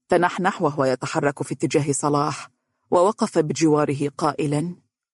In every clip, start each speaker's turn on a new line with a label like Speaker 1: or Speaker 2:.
Speaker 1: تنحنح وهو يتحرك في اتجاه صلاح ووقف بجواره قائلا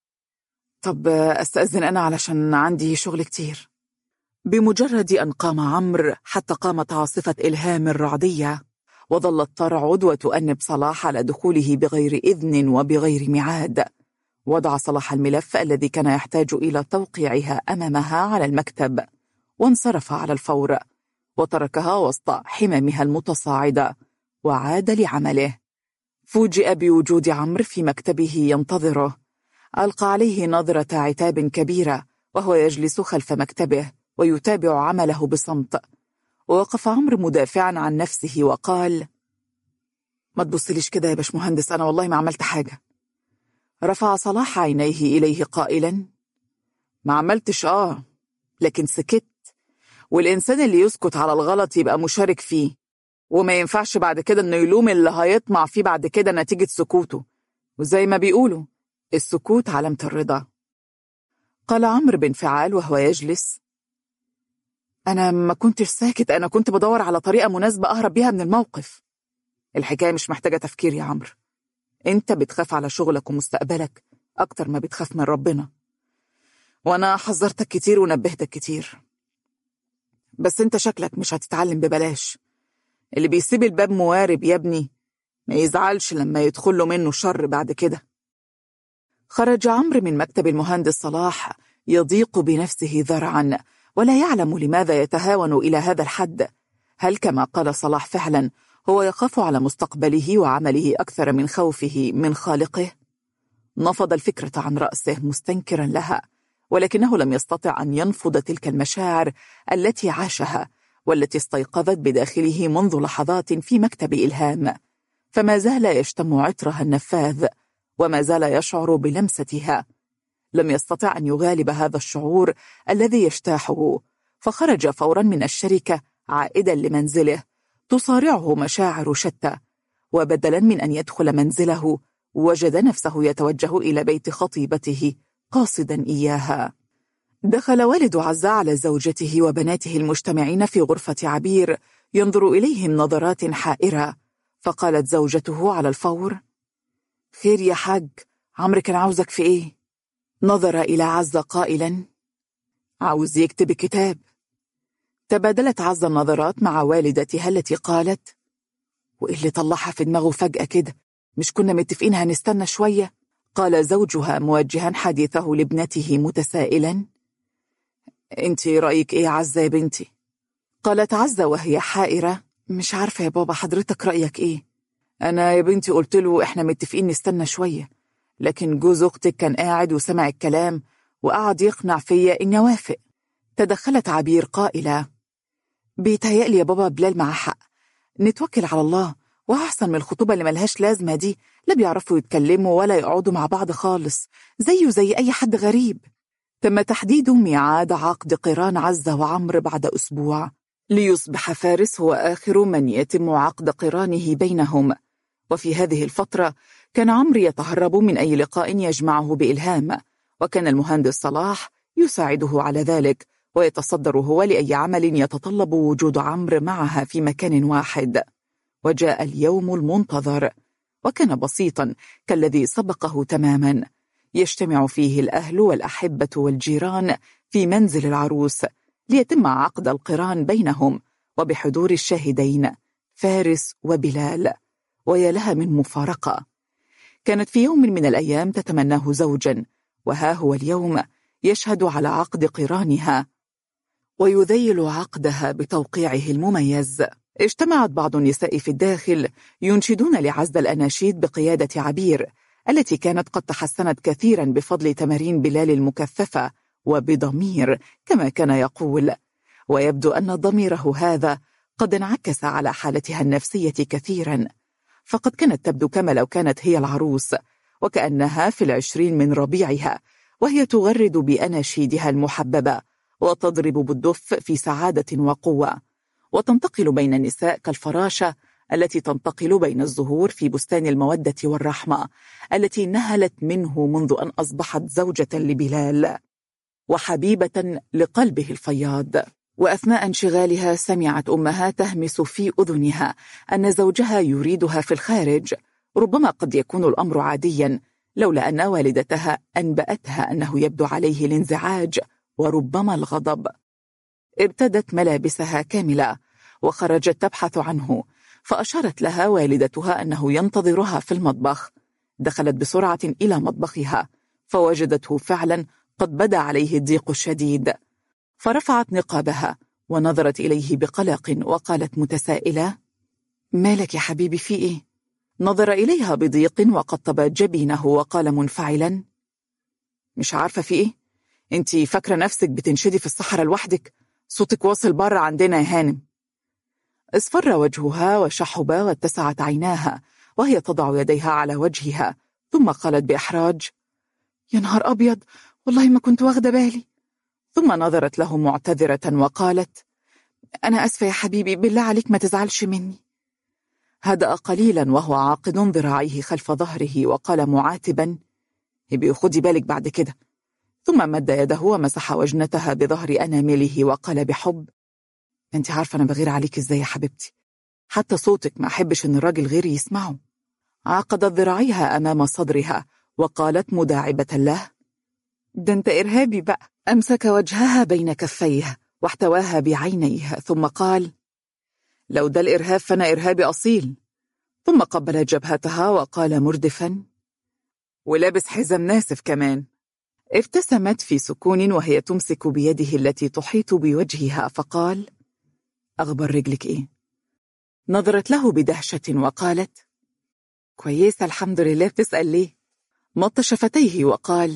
Speaker 1: طب أستأذن أنا علشان عندي شغل كتير بمجرد أن قام عمرو حتى قامت عاصفة إلهام الرعدية وظلت ترعد وتؤنب صلاح على دخوله بغير إذن وبغير ميعاد وضع صلاح الملف الذي كان يحتاج إلى توقيعها أمامها على المكتب وانصرف على الفور وتركها وسط حممها المتصاعدة وعاد لعمله فوجئ بوجود عمرو في مكتبه ينتظره ألقى عليه نظرة عتاب كبيرة وهو يجلس خلف مكتبه ويتابع عمله بصمت ووقف عمرو مدافعا عن نفسه وقال ما تبصليش كده يا باش مهندس أنا والله ما عملت حاجة رفع صلاح عينيه إليه قائلا ما عملتش آه لكن سكت والإنسان اللي يسكت على الغلط يبقى مشارك فيه وما ينفعش بعد كده إنه يلوم اللي هيطمع فيه بعد كده نتيجة سكوته وزي ما بيقولوا السكوت علامة الرضا قال عمرو بانفعال وهو يجلس أنا ما كنتش ساكت أنا كنت بدور على طريقة مناسبة أهرب بيها من الموقف الحكاية مش محتاجة تفكير يا عمرو أنت بتخاف على شغلك ومستقبلك أكتر ما بتخاف من ربنا وأنا حذرتك كتير ونبهتك كتير بس أنت شكلك مش هتتعلم ببلاش اللي بيسيب الباب موارب يا ابني ما يزعلش لما يدخل له منه شر بعد كده خرج عمرو من مكتب المهندس صلاح يضيق بنفسه ذرعا ولا يعلم لماذا يتهاون إلى هذا الحد هل كما قال صلاح فعلا هو يخاف على مستقبله وعمله أكثر من خوفه من خالقه؟ نفض الفكرة عن رأسه مستنكرا لها ولكنه لم يستطع أن ينفض تلك المشاعر التي عاشها والتي استيقظت بداخله منذ لحظات في مكتب إلهام فما زال يشتم عطرها النفاذ وما زال يشعر بلمستها لم يستطع أن يغالب هذا الشعور الذي يجتاحه فخرج فورا من الشركة عائدا لمنزله تصارعه مشاعر شتى وبدلا من أن يدخل منزله وجد نفسه يتوجه إلى بيت خطيبته قاصدا إياها دخل والد عزة على زوجته وبناته المجتمعين في غرفة عبير ينظر إليهم نظرات حائرة فقالت زوجته على الفور خير يا حاج عمرو كان عاوزك في إيه؟ نظر إلى عزة قائلا عاوز يكتب كتاب تبادلت عزة النظرات مع والدتها التي قالت وإيه اللي طلعها في دماغه فجأة كده مش كنا متفقين هنستنى شوية قال زوجها موجها حديثه لابنته متسائلا انت رأيك ايه عزة يا بنتي قالت عزة وهي حائرة مش عارفة يا بابا حضرتك رأيك ايه انا يا بنتي قلت له احنا متفقين نستنى شوية لكن جوز اختك كان قاعد وسمع الكلام وقعد يقنع فيا اني اوافق تدخلت عبير قائلة بيتهيألي يا بابا بلال مع حق نتوكل على الله وأحسن من الخطوبة اللي ملهاش لازمة دي لا بيعرفوا يتكلموا ولا يقعدوا مع بعض خالص زيه زي أي حد غريب تم تحديد ميعاد عقد قران عزة وعمر بعد أسبوع ليصبح فارس هو آخر من يتم عقد قرانه بينهم وفي هذه الفترة كان عمرو يتهرب من أي لقاء يجمعه بإلهام وكان المهندس صلاح يساعده على ذلك ويتصدر هو لأي عمل يتطلب وجود عمرو معها في مكان واحد وجاء اليوم المنتظر وكان بسيطا كالذي سبقه تماما يجتمع فيه الأهل والأحبة والجيران في منزل العروس ليتم عقد القران بينهم وبحضور الشاهدين فارس وبلال ويا لها من مفارقة كانت في يوم من الأيام تتمناه زوجا وها هو اليوم يشهد على عقد قرانها ويذيل عقدها بتوقيعه المميز اجتمعت بعض النساء في الداخل ينشدون لعزد الأناشيد بقيادة عبير التي كانت قد تحسنت كثيرا بفضل تمارين بلال المكثفة وبضمير كما كان يقول ويبدو أن ضميره هذا قد انعكس على حالتها النفسية كثيرا فقد كانت تبدو كما لو كانت هي العروس وكأنها في العشرين من ربيعها وهي تغرد بأناشيدها المحببة وتضرب بالدف في سعادة وقوة وتنتقل بين النساء كالفراشة التي تنتقل بين الزهور في بستان المودة والرحمة التي نهلت منه منذ أن أصبحت زوجة لبلال وحبيبة لقلبه الفياض وأثناء انشغالها سمعت أمها تهمس في أذنها أن زوجها يريدها في الخارج ربما قد يكون الأمر عاديا لولا أن والدتها أنبأتها أنه يبدو عليه الانزعاج وربما الغضب ابتدت ملابسها كاملة وخرجت تبحث عنه فأشارت لها والدتها أنه ينتظرها في المطبخ دخلت بسرعة إلى مطبخها فوجدته فعلا قد بدا عليه الضيق الشديد فرفعت نقابها ونظرت إليه بقلق وقالت متسائلة مالك يا حبيبي في إيه؟ نظر إليها بضيق وقطب جبينه وقال منفعلا مش عارفة في إيه؟ انت فاكرة نفسك بتنشدي في الصحراء لوحدك صوتك واصل بره عندنا يا هانم اصفر وجهها وشحب واتسعت عيناها وهي تضع يديها على وجهها ثم قالت بإحراج يا نهار أبيض والله ما كنت واخدة بالي ثم نظرت له معتذرة وقالت أنا أسفة يا حبيبي بالله عليك ما تزعلش مني هدأ قليلا وهو عاقد ذراعيه خلف ظهره وقال معاتبا هبي خدي بالك بعد كده ثم مد يده ومسح وجنتها بظهر أنامله وقال بحب انت عارفة أنا بغير عليك ازاي يا حبيبتي حتى صوتك ما أحبش إن الراجل غيري يسمعه عقدت ذراعيها أمام صدرها وقالت مداعبة له ده انت إرهابي بقى أمسك وجهها بين كفيه واحتواها بعينيه ثم قال لو ده الإرهاب فأنا إرهابي أصيل ثم قبل جبهتها وقال مردفا ولابس حزم ناسف كمان ابتسمت في سكون وهي تمسك بيده التي تحيط بوجهها فقال أخبر رجلك إيه؟ نظرت له بدهشة وقالت كويسة الحمد لله بتسأل ليه؟ مط شفتيه وقال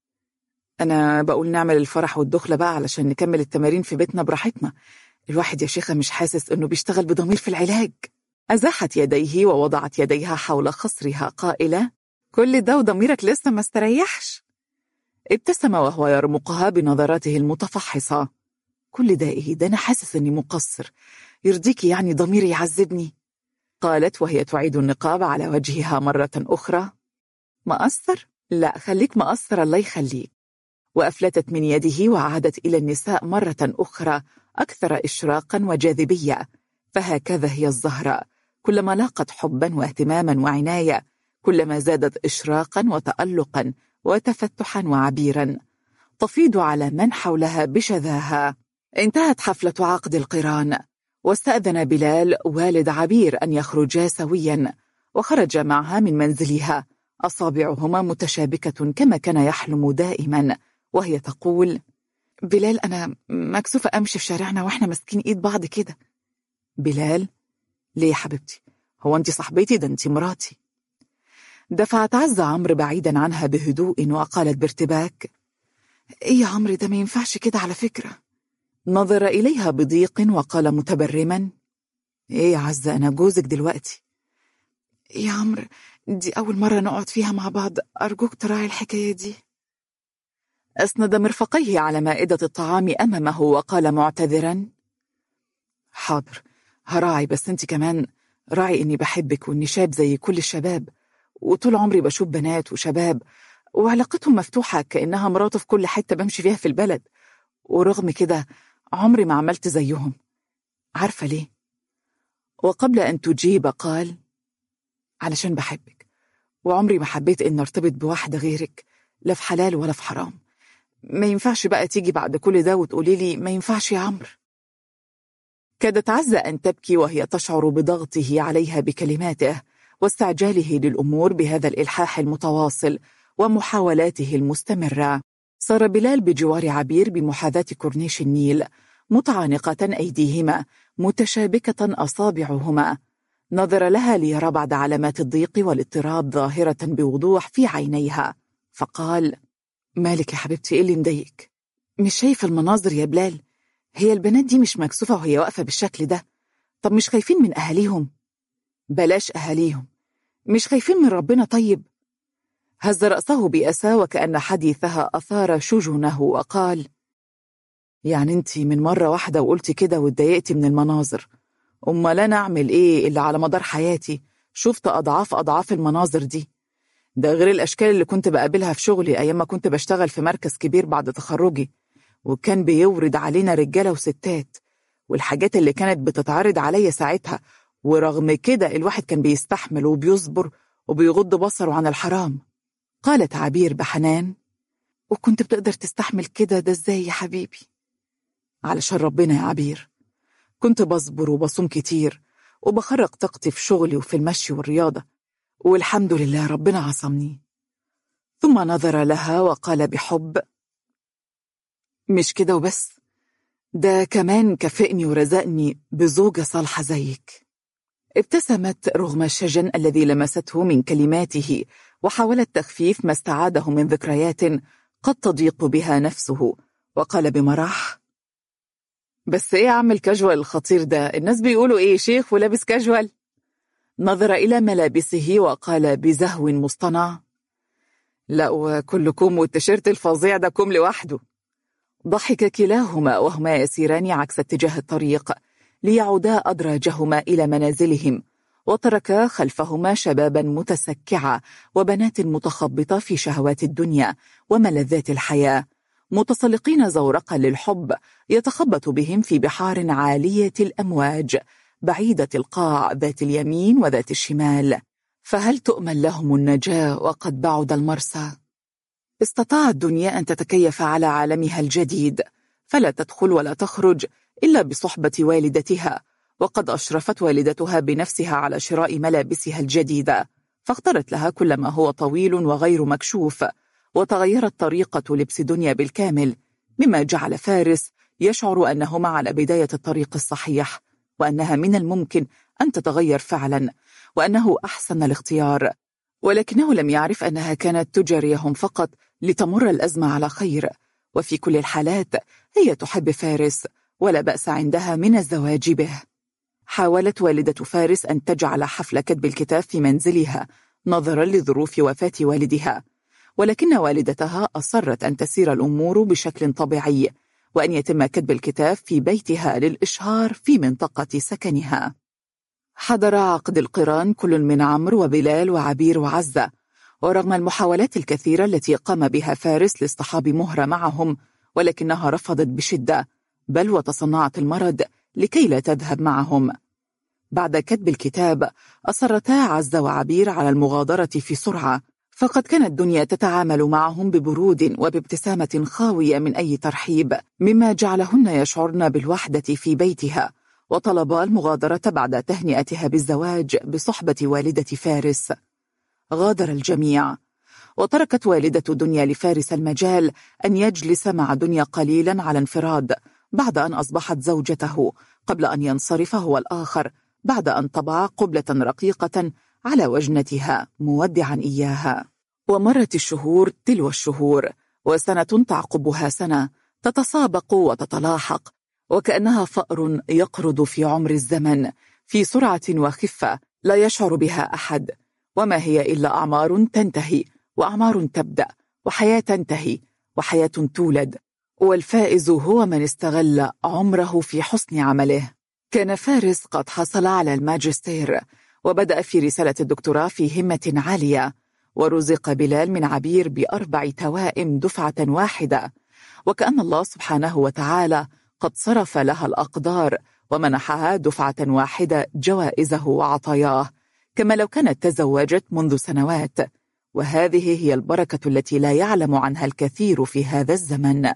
Speaker 1: أنا بقول نعمل الفرح والدخلة بقى علشان نكمل التمارين في بيتنا براحتنا الواحد يا شيخة مش حاسس إنه بيشتغل بضمير في العلاج أزاحت يديه ووضعت يديها حول خصرها قائلة كل ده وضميرك لسه ما استريحش ابتسم وهو يرمقها بنظراته المتفحصة كل ده إيه ده أنا حاسس إني مقصر يرضيكي يعني ضميري يعذبني قالت وهي تعيد النقاب على وجهها مرة أخرى مقصر؟ لا خليك مقصر الله يخليك وأفلتت من يده وعادت إلى النساء مرة أخرى أكثر إشراقا وجاذبية فهكذا هي الزهراء كلما لاقت حبا واهتماما وعناية كلما زادت إشراقا وتألقا وتفتحا وعبيرا تفيض على من حولها بشذاها انتهت حفلة عقد القران واستأذن بلال والد عبير أن يخرجا سويا وخرج معها من منزلها أصابعهما متشابكة كما كان يحلم دائما وهي تقول بلال أنا مكسوفة أمشي في شارعنا وإحنا ماسكين إيد بعض كده بلال ليه يا حبيبتي هو أنت صاحبتي ده أنت مراتي دفعت عز عمرو بعيدا عنها بهدوء وقالت بارتباك إيه يا عمرو ده ما ينفعش كده على فكرة نظر إليها بضيق وقال متبرما إيه يا عزة أنا جوزك دلوقتي يا عمرو دي أول مرة نقعد فيها مع بعض أرجوك تراعي الحكاية دي أسند مرفقيه على مائدة الطعام أمامه وقال معتذرا حاضر هراعي بس انت كمان راعي اني بحبك واني شاب زي كل الشباب وطول عمري بشوف بنات وشباب وعلاقتهم مفتوحة كأنها مراته في كل حتة بمشي فيها في البلد ورغم كده عمري ما عملت زيهم عارفة ليه؟ وقبل أن تجيب قال علشان بحبك وعمري ما حبيت إن ارتبط بواحدة غيرك لا في حلال ولا في حرام ما ينفعش بقى تيجي بعد كل ده وتقولي لي ما ينفعش يا عمرو كادت عزة أن تبكي وهي تشعر بضغطه عليها بكلماته واستعجاله للأمور بهذا الإلحاح المتواصل ومحاولاته المستمرة صار بلال بجوار عبير بمحاذاة كورنيش النيل متعانقة أيديهما متشابكة أصابعهما نظر لها ليرى بعد علامات الضيق والاضطراب ظاهرة بوضوح في عينيها فقال مالك يا حبيبتي إيه اللي مضايقك مش شايف المناظر يا بلال هي البنات دي مش مكسوفة وهي واقفة بالشكل ده طب مش خايفين من أهاليهم بلاش أهاليهم مش خايفين من ربنا طيب هز رأسه بأسى وكأن حديثها أثار شجنه وقال يعني انت من مرة واحدة وقلتي كده واتضايقتي من المناظر أمال أنا أعمل إيه اللي على مدار حياتي شفت أضعاف أضعاف المناظر دي ده غير الأشكال اللي كنت بقابلها في شغلي أيام ما كنت بشتغل في مركز كبير بعد تخرجي وكان بيورد علينا رجالة وستات والحاجات اللي كانت بتتعرض عليا ساعتها ورغم كده الواحد كان بيستحمل وبيصبر وبيغض بصره عن الحرام قالت عبير بحنان وكنت بتقدر تستحمل كده ده ازاي يا حبيبي علشان ربنا يا عبير كنت بصبر وبصوم كتير وبخرج طاقتي في شغلي وفي المشي والرياضة والحمد لله ربنا عصمني ثم نظر لها وقال بحب مش كده وبس ده كمان كافئني ورزقني بزوجة صالحة زيك ابتسمت رغم الشجن الذي لمسته من كلماته وحاولت تخفيف ما استعاده من ذكريات قد تضيق بها نفسه وقال بمرح بس ايه يا عم الكاجوال الخطير ده الناس بيقولوا ايه شيخ ولابس كاجوال نظر إلى ملابسه وقال بزهو مصطنع لا وكلكم والتيشيرت الفظيع ده كم لوحده ضحك كلاهما وهما يسيران عكس اتجاه الطريق ليعودا أدراجهما إلى منازلهم وتركا خلفهما شبابا متسكعة وبنات متخبطة في شهوات الدنيا وملذات الحياة متسلقين زورقا للحب يتخبط بهم في بحار عالية الأمواج بعيدة القاع ذات اليمين وذات الشمال فهل تؤمن لهم النجاة وقد بعد المرسى؟ استطاعت الدنيا أن تتكيف على عالمها الجديد فلا تدخل ولا تخرج إلا بصحبة والدتها وقد أشرفت والدتها بنفسها على شراء ملابسها الجديدة فاخترت لها كل ما هو طويل وغير مكشوف وتغيرت طريقة لبس دنيا بالكامل مما جعل فارس يشعر أنهما على بداية الطريق الصحيح وأنها من الممكن أن تتغير فعلا وأنه أحسن الاختيار ولكنه لم يعرف أنها كانت تجاريهم فقط لتمر الأزمة على خير وفي كل الحالات هي تحب فارس ولا بأس عندها من الزواج به حاولت والدة فارس أن تجعل حفل كتب الكتاب في منزلها نظرا لظروف وفاة والدها ولكن والدتها أصرت أن تسير الأمور بشكل طبيعي وأن يتم كتب الكتاب في بيتها للإشهار في منطقة سكنها حضر عقد القران كل من عمرو وبلال وعبير وعزة ورغم المحاولات الكثيرة التي قام بها فارس لاصطحاب مهرة معهم ولكنها رفضت بشدة بل وتصنعت المرض لكي لا تذهب معهم بعد كتب الكتاب أصرتا عزة وعبير على المغادرة في سرعة فقد كانت الدنيا تتعامل معهم ببرود وبابتسامة خاوية من أي ترحيب مما جعلهن يشعرن بالوحدة في بيتها وطلبا المغادرة بعد تهنئتها بالزواج بصحبة والدة فارس غادر الجميع وتركت والدة دنيا لفارس المجال أن يجلس مع دنيا قليلا على انفراد بعد أن أصبحت زوجته قبل أن ينصرف هو الآخر بعد أن طبع قبلة رقيقة على وجنتها مودعا إياها ومرت الشهور تلو الشهور وسنة تعقبها سنة تتسابق وتتلاحق وكأنها فأر يقرض في عمر الزمن في سرعة وخفة لا يشعر بها أحد وما هي إلا أعمار تنتهي وأعمار تبدأ وحياة تنتهي وحياة تولد والفائز هو من استغل عمره في حسن عمله كان فارس قد حصل على الماجستير وبدأ في رسالة الدكتوراه في همة عالية ورزق بلال من عبير بأربع توائم دفعة واحدة وكأن الله سبحانه وتعالى قد صرف لها الأقدار ومنحها دفعة واحدة جوائزه وعطاياه كما لو كانت تزوجت منذ سنوات وهذه هي البركة التي لا يعلم عنها الكثير في هذا الزمن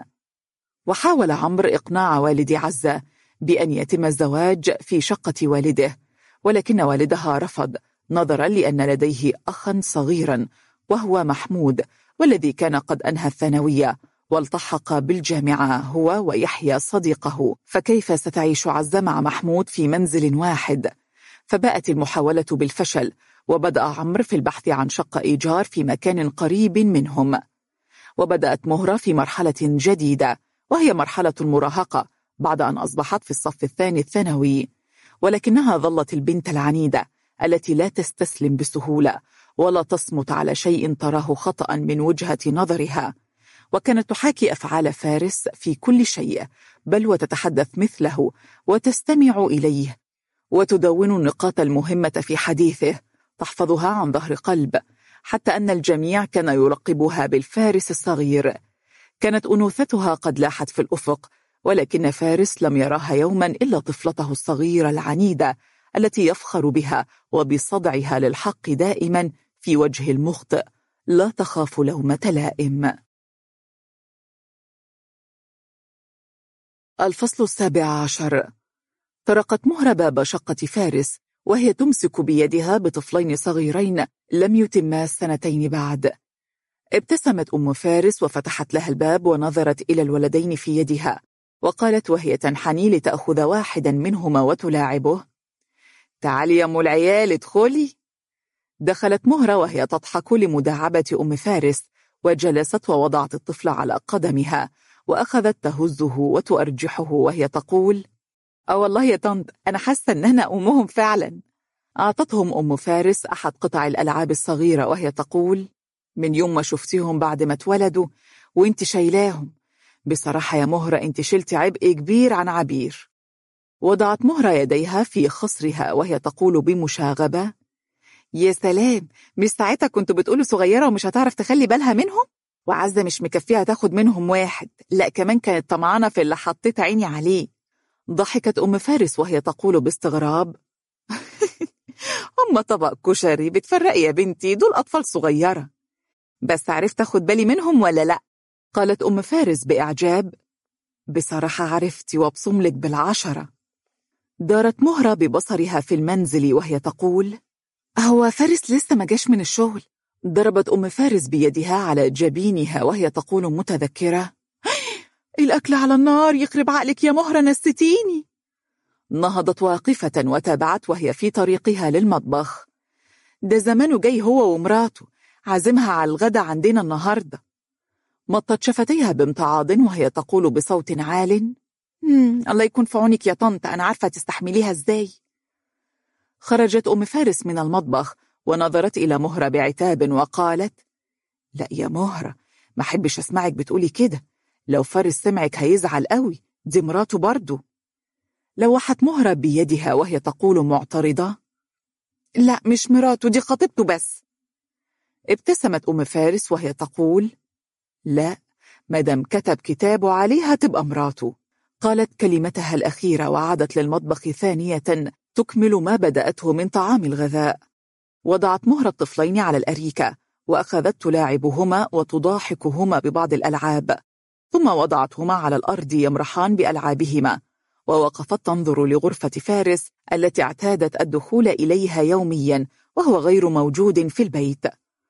Speaker 1: وحاول عمرو إقناع والد عزة بأن يتم الزواج في شقة والده ولكن والدها رفض نظرا لأن لديه أخا صغيرا وهو محمود والذي كان قد أنهى الثانوية والتحق بالجامعة هو ويحيى صديقه فكيف ستعيش عزة مع محمود في منزل واحد؟ فباءت المحاولة بالفشل وبدأ عمرو في البحث عن شقة إيجار في مكان قريب منهم وبدأت مهرة في مرحلة جديدة وهي مرحلة المراهقة بعد أن أصبحت في الصف الثاني الثانوي ولكنها ظلت البنت العنيدة التي لا تستسلم بسهولة ولا تصمت على شيء تراه خطأ من وجهة نظرها وكانت تحاكي أفعال فارس في كل شيء بل وتتحدث مثله وتستمع إليه وتدون النقاط المهمة في حديثه تحفظها عن ظهر قلب حتى أن الجميع كان يلقبها بالفارس الصغير كانت أنوثتها قد لاحت في الأفق ولكن فارس لم يراها يوما إلا طفلته الصغيرة العنيدة التي يفخر بها وبصدعها للحق دائما في وجه المخطئ لا تخاف لومة لائم الفصل السابع عشر طرقت مهرة باب شقة فارس وهي تمسك بيدها بطفلين صغيرين لم يتما السنتين بعد ابتسمت أم فارس وفتحت لها الباب ونظرت إلى الولدين في يدها وقالت وهي تنحني لتأخذ واحدا منهما وتلاعبه تعالي يا أم العيال ادخلي دخلت مهرة وهي تضحك لمداعبة أم فارس وجلست ووضعت الطفل على قدمها وأخذت تهزه وتؤرجحه وهي تقول اه والله يا طنط أنا حاسة إن أنا أمهم فعلا أعطتهم أم فارس أحد قطع الألعاب الصغيرة وهي تقول من يوم ما شفتيهم بعد ما اتولدوا وانت شايلاهم بصراحة يا مهرة انت شلتي عبء كبير عن عبير وضعت مهرة يديها في خصرها وهي تقول بمشاغبة يا سلام مش ساعتها كنت بتقولي صغيرة ومش هتعرف تخلي بالها منهم وعزة مش مكفيها تاخد منهم واحد لا كمان كانت طمعانة في اللي حطيت عيني عليه ضحكت أم فارس وهي تقول باستغراب هم طبق كشري بتفرقي يا بنتي دول أطفال صغيرة بس عرفت أخد بالي منهم ولا لأ قالت أم فارس بإعجاب بصراحة عرفتي وابصملك بالعشرة دارت مهرة ببصرها في المنزل وهي تقول هو فارس لسه ما جاش من الشغل ضربت أم فارس بيدها على جبينها وهي تقول متذكرة الأكل على النار يخرب عقلك يا مهرة نستيني نهضت واقفة وتابعت وهي في طريقها للمطبخ ده زمانه جاي هو ومراته عازمها على الغدا عندنا النهاردة مطت شفتيها بامتعاض وهي تقول بصوت عال الله يكون في عونك يا طنط أنا عارفة تستحمليها إزاي خرجت أم فارس من المطبخ ونظرت إلى مهرة بعتاب وقالت لا يا مهرة ما حبش أسمعك بتقولي كده لو فارس سمعك هيزعل قوي دي مراته برضه لوحت مهرة بيدها وهي تقول معترضة لا مش مراته دي خطيبته بس ابتسمت أم فارس وهي تقول لا مدام كتب كتابه عليها تبقى مراته قالت كلمتها الأخيرة وعادت للمطبخ ثانية تكمل ما بدأته من طعام الغذاء وضعت مهر الطفلين على الأريكة وأخذت تلاعبهما وتضاحكهما ببعض الألعاب ثم وضعتهما على الأرض يمرحان بألعابهما ووقفت تنظر لغرفة فارس التي اعتادت الدخول إليها يوميا وهو غير موجود في البيت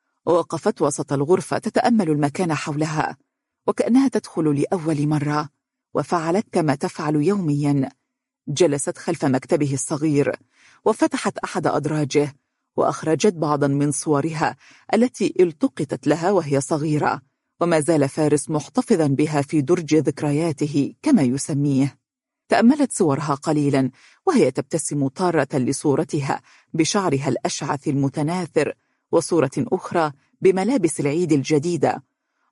Speaker 1: ووقفت وسط الغرفة تتأمل المكان حولها وكأنها تدخل لأول مرة وفعلت كما تفعل يوميا جلست خلف مكتبه الصغير وفتحت أحد أدراجه وأخرجت بعضا من صورها التي التقطت لها وهي صغيرة وما زال فارس محتفظا بها في درج ذكرياته كما يسميه تأملت صورها قليلا وهي تبتسم طارة لصورتها بشعرها الأشعث المتناثر وصورة أخرى بملابس العيد الجديدة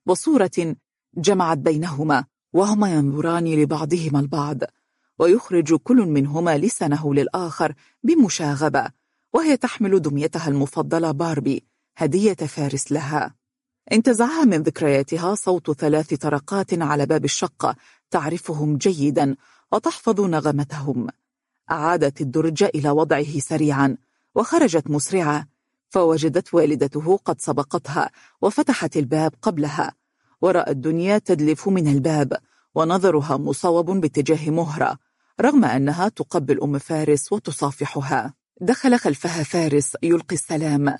Speaker 1: وصورة جمعت بينهما وهما ينظران لبعضهما البعض ويخرج كل منهما لسانه للآخر بمشاغبة وهي تحمل دميتها المفضلة باربي هدية فارس لها انتزعها من ذكرياتها صوت ثلاث طرقات على باب الشقة تعرفهم جيدا وتحفظ نغمتهم أعادت الدرج إلى وضعه سريعا وخرجت مسرعة فوجدت والدته قد سبقتها وفتحت الباب قبلها ورأت الدنيا تدلف من الباب ونظرها مصوب باتجاه مهرة رغم أنها تقبل أم فارس وتصافحها دخل خلفها فارس يلقي السلام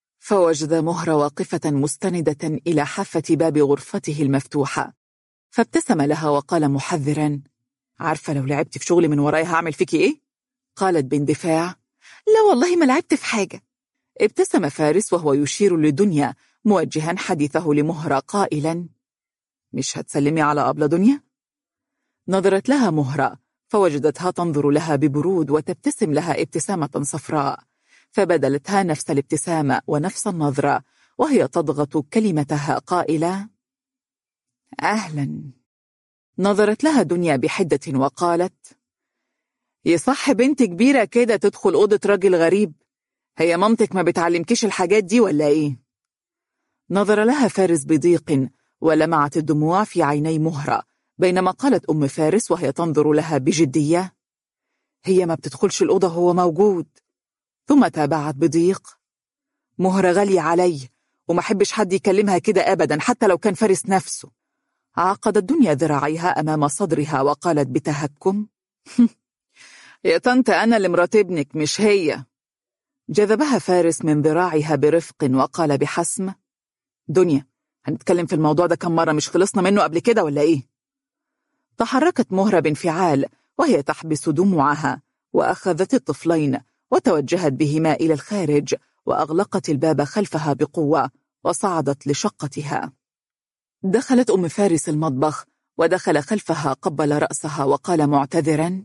Speaker 1: فوجد مهرة واقفة مستندة إلى حافة باب غرفته المفتوحة فابتسم لها وقال محذرا عارفة لو لعبت في شغلي من وراي هعمل فيكي إيه؟ قالت باندفاع لا والله ما لعبت في حاجة ابتسم فارس وهو يشير لدنيا موجها حديثه لمهرة قائلا مش هتسلمي على أبلة دنيا؟ نظرت لها مهرة فوجدتها تنظر لها ببرود وتبتسم لها ابتسامة صفراء فبدلتها نفس الابتسامة ونفس النظرة وهي تضغط كلمتها قائلة أهلا نظرت لها دنيا بحدة وقالت يصح بنت كبيرة كده تدخل أوضة راجل غريب هي مامتك ما بتعلمكيش الحاجات دي ولا إيه؟ نظر لها فارس بضيق ولمعت الدموع في عيني مهرة بينما قالت أم فارس وهي تنظر لها بجدية هي ما بتدخلش الأوضة هو موجود ثم تابعت بضيق مهرة غالية علي وما حبش حد يكلمها كده أبدا حتى لو كان فارس نفسه عقدت دنيا ذراعيها أمام صدرها وقالت بتهكم يا طنط أنا اللي مرات ابنك مش هي جذبها فارس من ذراعها برفق وقال بحسم دنيا هنتكلم في الموضوع ده كم مرة مش خلصنا منه قبل كده ولا إيه؟ تحركت مهرة بانفعال وهي تحبس دموعها وأخذت الطفلين وتوجهت بهما إلى الخارج وأغلقت الباب خلفها بقوة وصعدت لشقتها دخلت أم فارس المطبخ ودخل خلفها قبل رأسها وقال معتذرا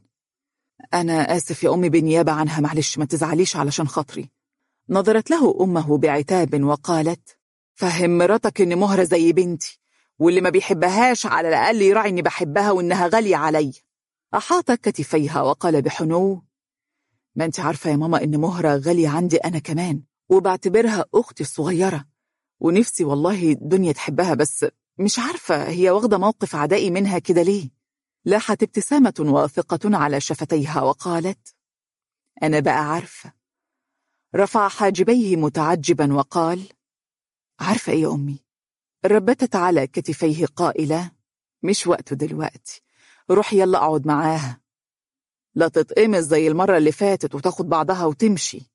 Speaker 1: أنا آسف يا أمي بالنيابة عنها معلش ما تزعليش علشان خاطري نظرت له أمه بعتاب وقالت فهم مراتك إن مهرة زي بنتي واللي ما بيحبهاش على الأقل يراعي إني بحبها وإنها غالية علي أحاط كتفيها وقال بحنو ما أنت عارفة يا ماما إن مهرة غالية عندي أنا كمان وبعتبرها أختي الصغيرة ونفسي والله الدنيا تحبها بس مش عارفة هي واخدة موقف عدائي منها كده ليه لاحت ابتسامة واثقة على شفتيها وقالت أنا بقى عارفة رفع حاجبيه متعجبا وقال عارفة إيه يا أمي ربتت على كتفيه قائلة مش وقته دلوقتي روح يلا اقعد معاها لا تتقمص زي المرة اللي فاتت وتاخد بعضها وتمشي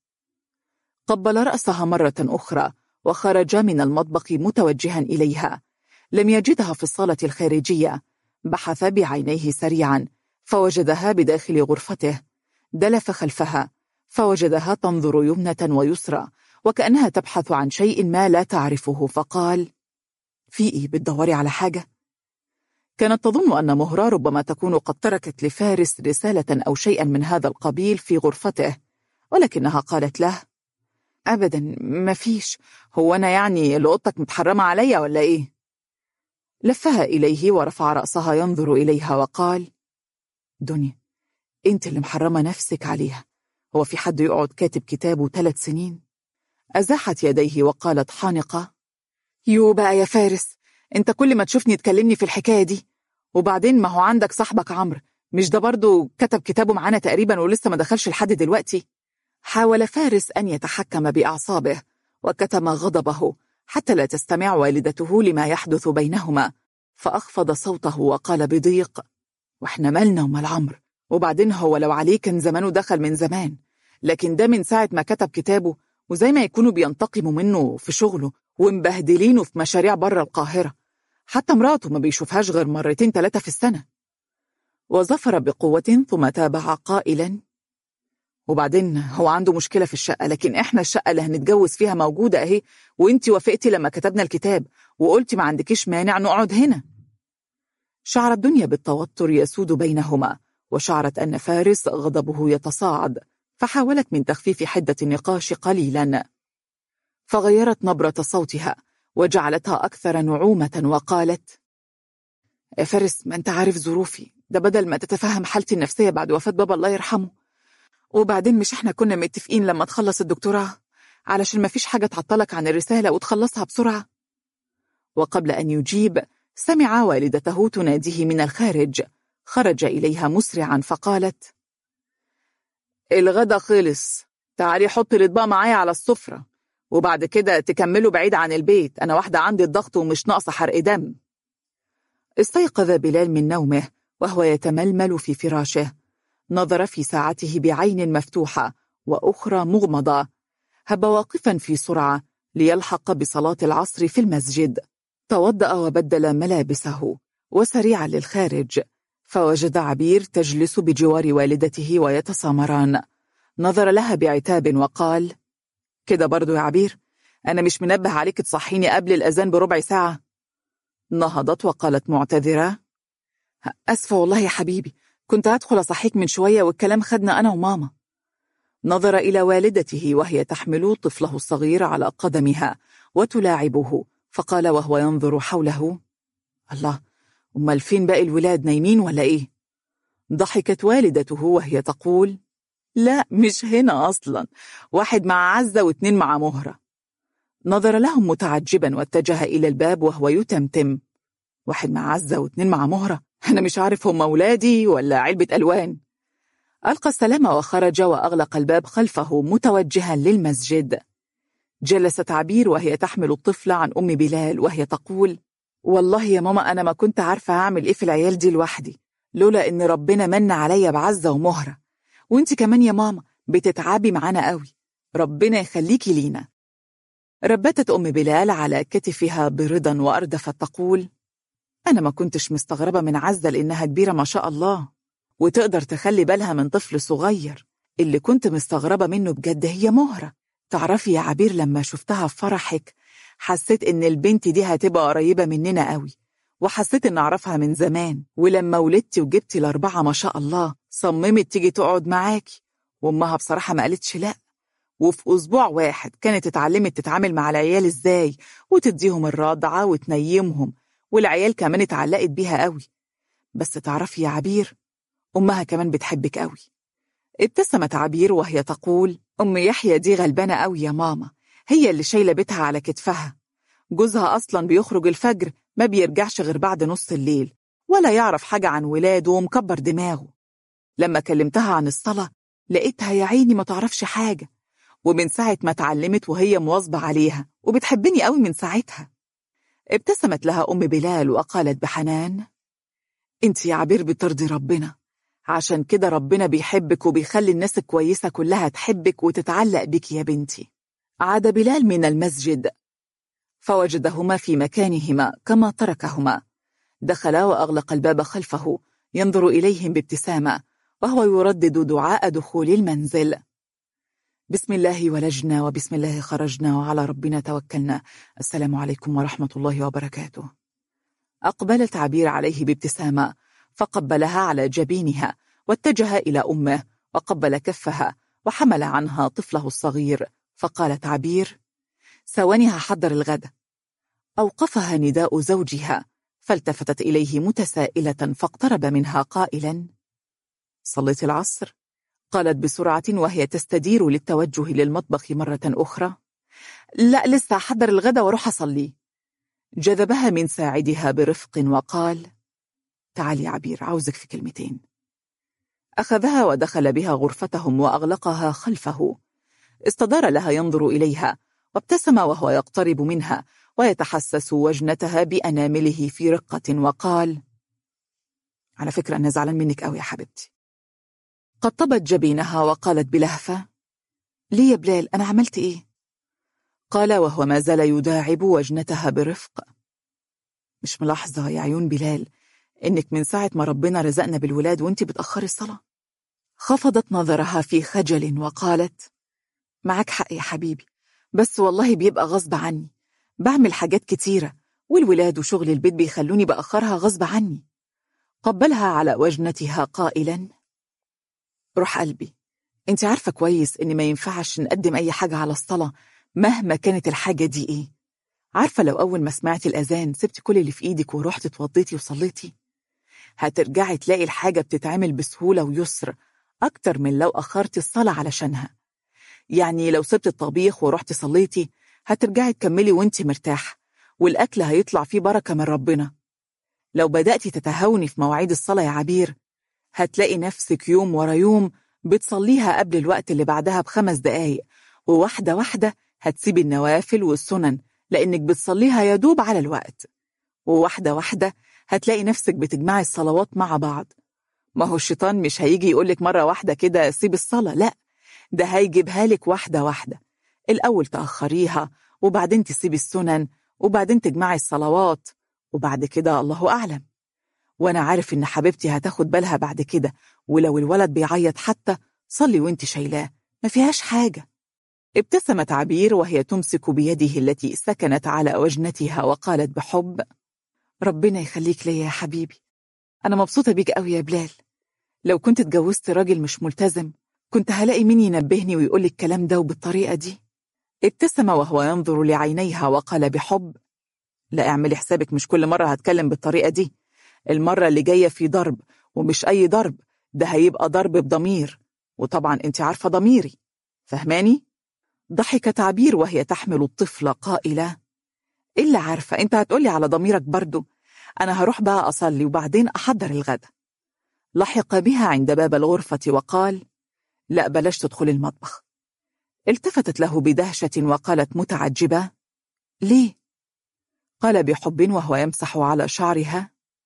Speaker 1: قبل رأسها مرة أخرى وخرج من المطبخ متوجها إليها لم يجدها في الصالة الخارجية بحث بعينيه سريعا فوجدها بداخل غرفته دلف خلفها فوجدها تنظر يمنة ويسرى وكأنها تبحث عن شيء ما لا تعرفه فقال في إيه بتدوري على حاجة؟ كانت تظن أن مهرة ربما تكون قد تركت لفارس رسالة أو شيئا من هذا القبيل في غرفته ولكنها قالت له أبدا ما فيش هو أنا يعني لقطك متحرمة عليا ولا إيه؟ لفها إليه ورفع رأسها ينظر إليها وقال دنيا أنت اللي محرمة نفسك عليها هو في حد يقعد كاتب كتابه ثلاث سنين؟ أزاحت يديه وقالت حانقة يو بقى يا فارس انت كل ما تشوفني تكلمني في الحكاية دي وبعدين ما هو عندك صاحبك عمرو مش ده برضو كتب كتابه معانا تقريبا ولسه ما دخلش لحد دلوقتي حاول فارس أن يتحكم بأعصابه وكتم غضبه حتى لا تستمع والدته لما يحدث بينهما فأخفض صوته وقال بضيق واحنا مالنا ومال عمرو وبعدين هو لو عليه كان زمانه دخل من زمان لكن ده من ساعة ما كتب كتابه وزي ما يكونوا بينتقموا منه في شغله ومبهدلينه في مشاريع بره القاهرة حتى مراته ما بيشوفهاش غير مرتين ثلاثة في السنة وظفر بقوة ثم تابع قائلا وبعدين هو عنده مشكلة في الشقة لكن احنا الشقة اللي هنتجوز فيها موجودة اهي وانتي وافقتي لما كتبنا الكتاب وقلتي ما عندكيش مانع نقعد هنا شعر الدنيا بالتوتر يسود بينهما وشعرت أن فارس غضبه يتصاعد فحاولت من تخفيف حدة النقاش قليلا فغيرت نبرة صوتها وجعلتها أكثر نعومة وقالت يا فارس ما أنت عارف ظروفي ده بدل ما تتفهم حالتي النفسية بعد وفاة بابا الله يرحمه وبعدين مش احنا كنا متفقين لما تخلص الدكتوراه علشان ما فيش حاجة تعطلك عن الرسالة وتخلصها بسرعة وقبل أن يجيب سمع والدته تناديه من الخارج خرج إليها مسرعا فقالت الغدا خلص تعالي حطي الأطباق معايا على السفرة وبعد كده تكملوا بعيد عن البيت أنا واحدة عندي الضغط ومش ناقصة حرق دم استيقظ بلال من نومه وهو يتململ في فراشه نظر في ساعته بعين مفتوحة وأخرى مغمضة هب واقفا في سرعة ليلحق بصلاة العصر في المسجد توضأ وبدل ملابسه وسريعا للخارج فوجد عبير تجلس بجوار والدته ويتسامران نظر لها بعتاب وقال كده برضو يا عبير أنا مش منبه عليك تصحيني قبل الأذان بربع ساعة نهضت وقالت معتذرة أسفة والله يا حبيبي كنت هدخل أصحيك من شوية والكلام خدنا أنا وماما نظر إلى والدته وهي تحمل طفله الصغير على قدمها وتلاعبه فقال وهو ينظر حوله الله أمال فين باقي الولاد نايمين ولا إيه؟ ضحكت والدته وهي تقول لا مش هنا أصلا واحد مع عزة واتنين مع مهرة نظر لهم متعجبا واتجه إلى الباب وهو يتمتم واحد مع عزة واتنين مع مهرة أنا مش عارف هم أولادي ولا علبة ألوان ألقى السلام وخرج وأغلق الباب خلفه متوجها للمسجد جلست عبير وهي تحمل الطفل عن أم بلال وهي تقول والله يا ماما أنا ما كنت عارفة أعمل إيه في العيال دي لوحدي لولا إن ربنا من عليا بعزة ومهرة وانت كمان يا ماما بتتعبي معانا قوي ربنا يخليكي لينا ربتت أم بلال على كتفها برضا وأردفت تقول أنا ما كنتش مستغربة من عزة لإنها كبيرة ما شاء الله وتقدر تخلي بالها من طفل صغير اللي كنت مستغربة منه بجد هي مهرة تعرفي يا عبير لما شفتها في فرحك حسيت إن البنت دي هتبقى قريبة مننا قوي وحسيت إن أعرفها من زمان ولما ولدتي وجبتي الأربعة ما شاء الله صممت تيجي تقعد معاكي وأمها بصراحة ما قالتش لأ وفي أسبوع واحد كانت اتعلمت تتعامل مع العيال إزاي وتديهم الرضعة وتنيمهم والعيال كمان اتعلقت بيها قوي بس تعرفي يا عبير أمها كمان بتحبك قوي ابتسمت عبير وهي تقول أم يحيى دي غلبانة قوي يا ماما هي اللي شايلة بيتها على كتفها جوزها أصلا بيخرج الفجر ما بيرجعش غير بعد نص الليل ولا يعرف حاجة عن ولاده ومكبر دماغه لما كلمتها عن الصلاة لقيتها يا عيني ما تعرفش حاجة ومن ساعة ما اتعلمت وهي مواظبة عليها وبتحبني قوي من ساعتها ابتسمت لها أم بلال وقالت بحنان انت يا عبير بترضي ربنا عشان كده ربنا بيحبك وبيخلي الناس الكويسة كلها تحبك وتتعلق بك يا بنتي عاد بلال من المسجد فوجدهما في مكانهما كما تركهما دخلا وأغلق الباب خلفه ينظر إليهم بابتسامة وهو يردد دعاء دخول المنزل بسم الله ولجنا وبسم الله خرجنا وعلى ربنا توكلنا السلام عليكم ورحمة الله وبركاته أقبلت عبير عليه بابتسامة فقبلها على جبينها واتجه إلى أمه وقبل كفها وحمل عنها طفله الصغير فقالت عبير ثواني هحضر الغد أوقفها نداء زوجها فالتفتت إليه متسائلة فاقترب منها قائلا صليت العصر؟ قالت بسرعة وهي تستدير للتوجه للمطبخ مرة أخرى لا لسه حضر الغدا وروح أصلي جذبها من ساعدها برفق وقال تعالي عبير عاوزك في كلمتين أخذها ودخل بها غرفتهم وأغلقها خلفه استدار لها ينظر إليها وابتسم وهو يقترب منها ويتحسس وجنتها بأنامله في رقة وقال على فكرة أنا زعلان منك أوي يا حبيبتي قطبت جبينها وقالت بلهفة ليه يا بلال أنا عملت إيه؟ قال وهو ما زال يداعب وجنتها برفق مش ملاحظة يا عيون بلال إنك من ساعة ما ربنا رزقنا بالولاد وانت بتأخري الصلاة خفضت نظرها في خجل وقالت معك حق يا حبيبي بس والله بيبقى غصب عني بعمل حاجات كتيرة والولاد وشغل البيت بيخلوني بأخرها غصب عني قبلها على وجنتها قائلا روح قلبي انت عارفة كويس ان ما ينفعش نقدم اي حاجة على الصلاة مهما كانت الحاجة دي ايه عارفة لو أول ما سمعتي الأذان سبت كل اللي في إيدك ورحت اتوضيتي وصليتي هترجعي تلاقي الحاجة بتتعمل بسهولة ويسر أكتر من لو أخرتي الصلاة علشانها يعني لو سبت الطبيخ ورحت صليتي هترجعي تكملي وانت مرتاحة والأكل هيطلع فيه بركة من ربنا لو بدأتي تتهاوني في مواعيد الصلاة يا عبير هتلاقي نفسك يوم ورا يوم بتصليها قبل الوقت اللي بعدها بخمس دقايق وواحدة واحدة هتسيبي النوافل والسنن لأنك بتصليها يدوب على الوقت وواحدة واحدة هتلاقي نفسك بتجمعي الصلوات مع بعض ما هو الشيطان مش هيجي يقولك مرة واحدة كده سيب الصلاة لا ده هيجيبها لك واحدة واحدة الأول تأخريها وبعدين تسيبي السنن وبعدين تجمعي الصلوات وبعد كده الله أعلم وأنا عارف إن حبيبتي هتاخد بالها بعد كده ولو الولد بيعيط حتى صلي وانت شايلاه ما فيهاش حاجة ابتسمت عبير وهي تمسك بيده التي سكنت على وجنتها وقالت بحب ربنا يخليك ليا يا حبيبي أنا مبسوطة بيك قوي يا بلال لو كنت اتجوزت راجل مش ملتزم كنت هلاقي مين ينبهني ويقول الكلام ده وبالطريقة دي ابتسم وهو ينظر لعينيها وقال بحب لا اعملي حسابك مش كل مرة هتكلم بالطريقة دي المرة اللي جاية في ضرب ومش أي ضرب ده هيبقى ضرب بضمير وطبعا انت عارفة ضميري فهماني؟ ضحكت عبير وهي تحمل الطفل قائلة إلا عارفة انت هتقولي على ضميرك برضو أنا هروح بقى أصلي وبعدين أحضر الغدا لحق بها عند باب الغرفة وقال لا بلاش تدخل المطبخ التفتت له بدهشة وقالت متعجبة ليه؟ قال بحب وهو يمسح على شعرها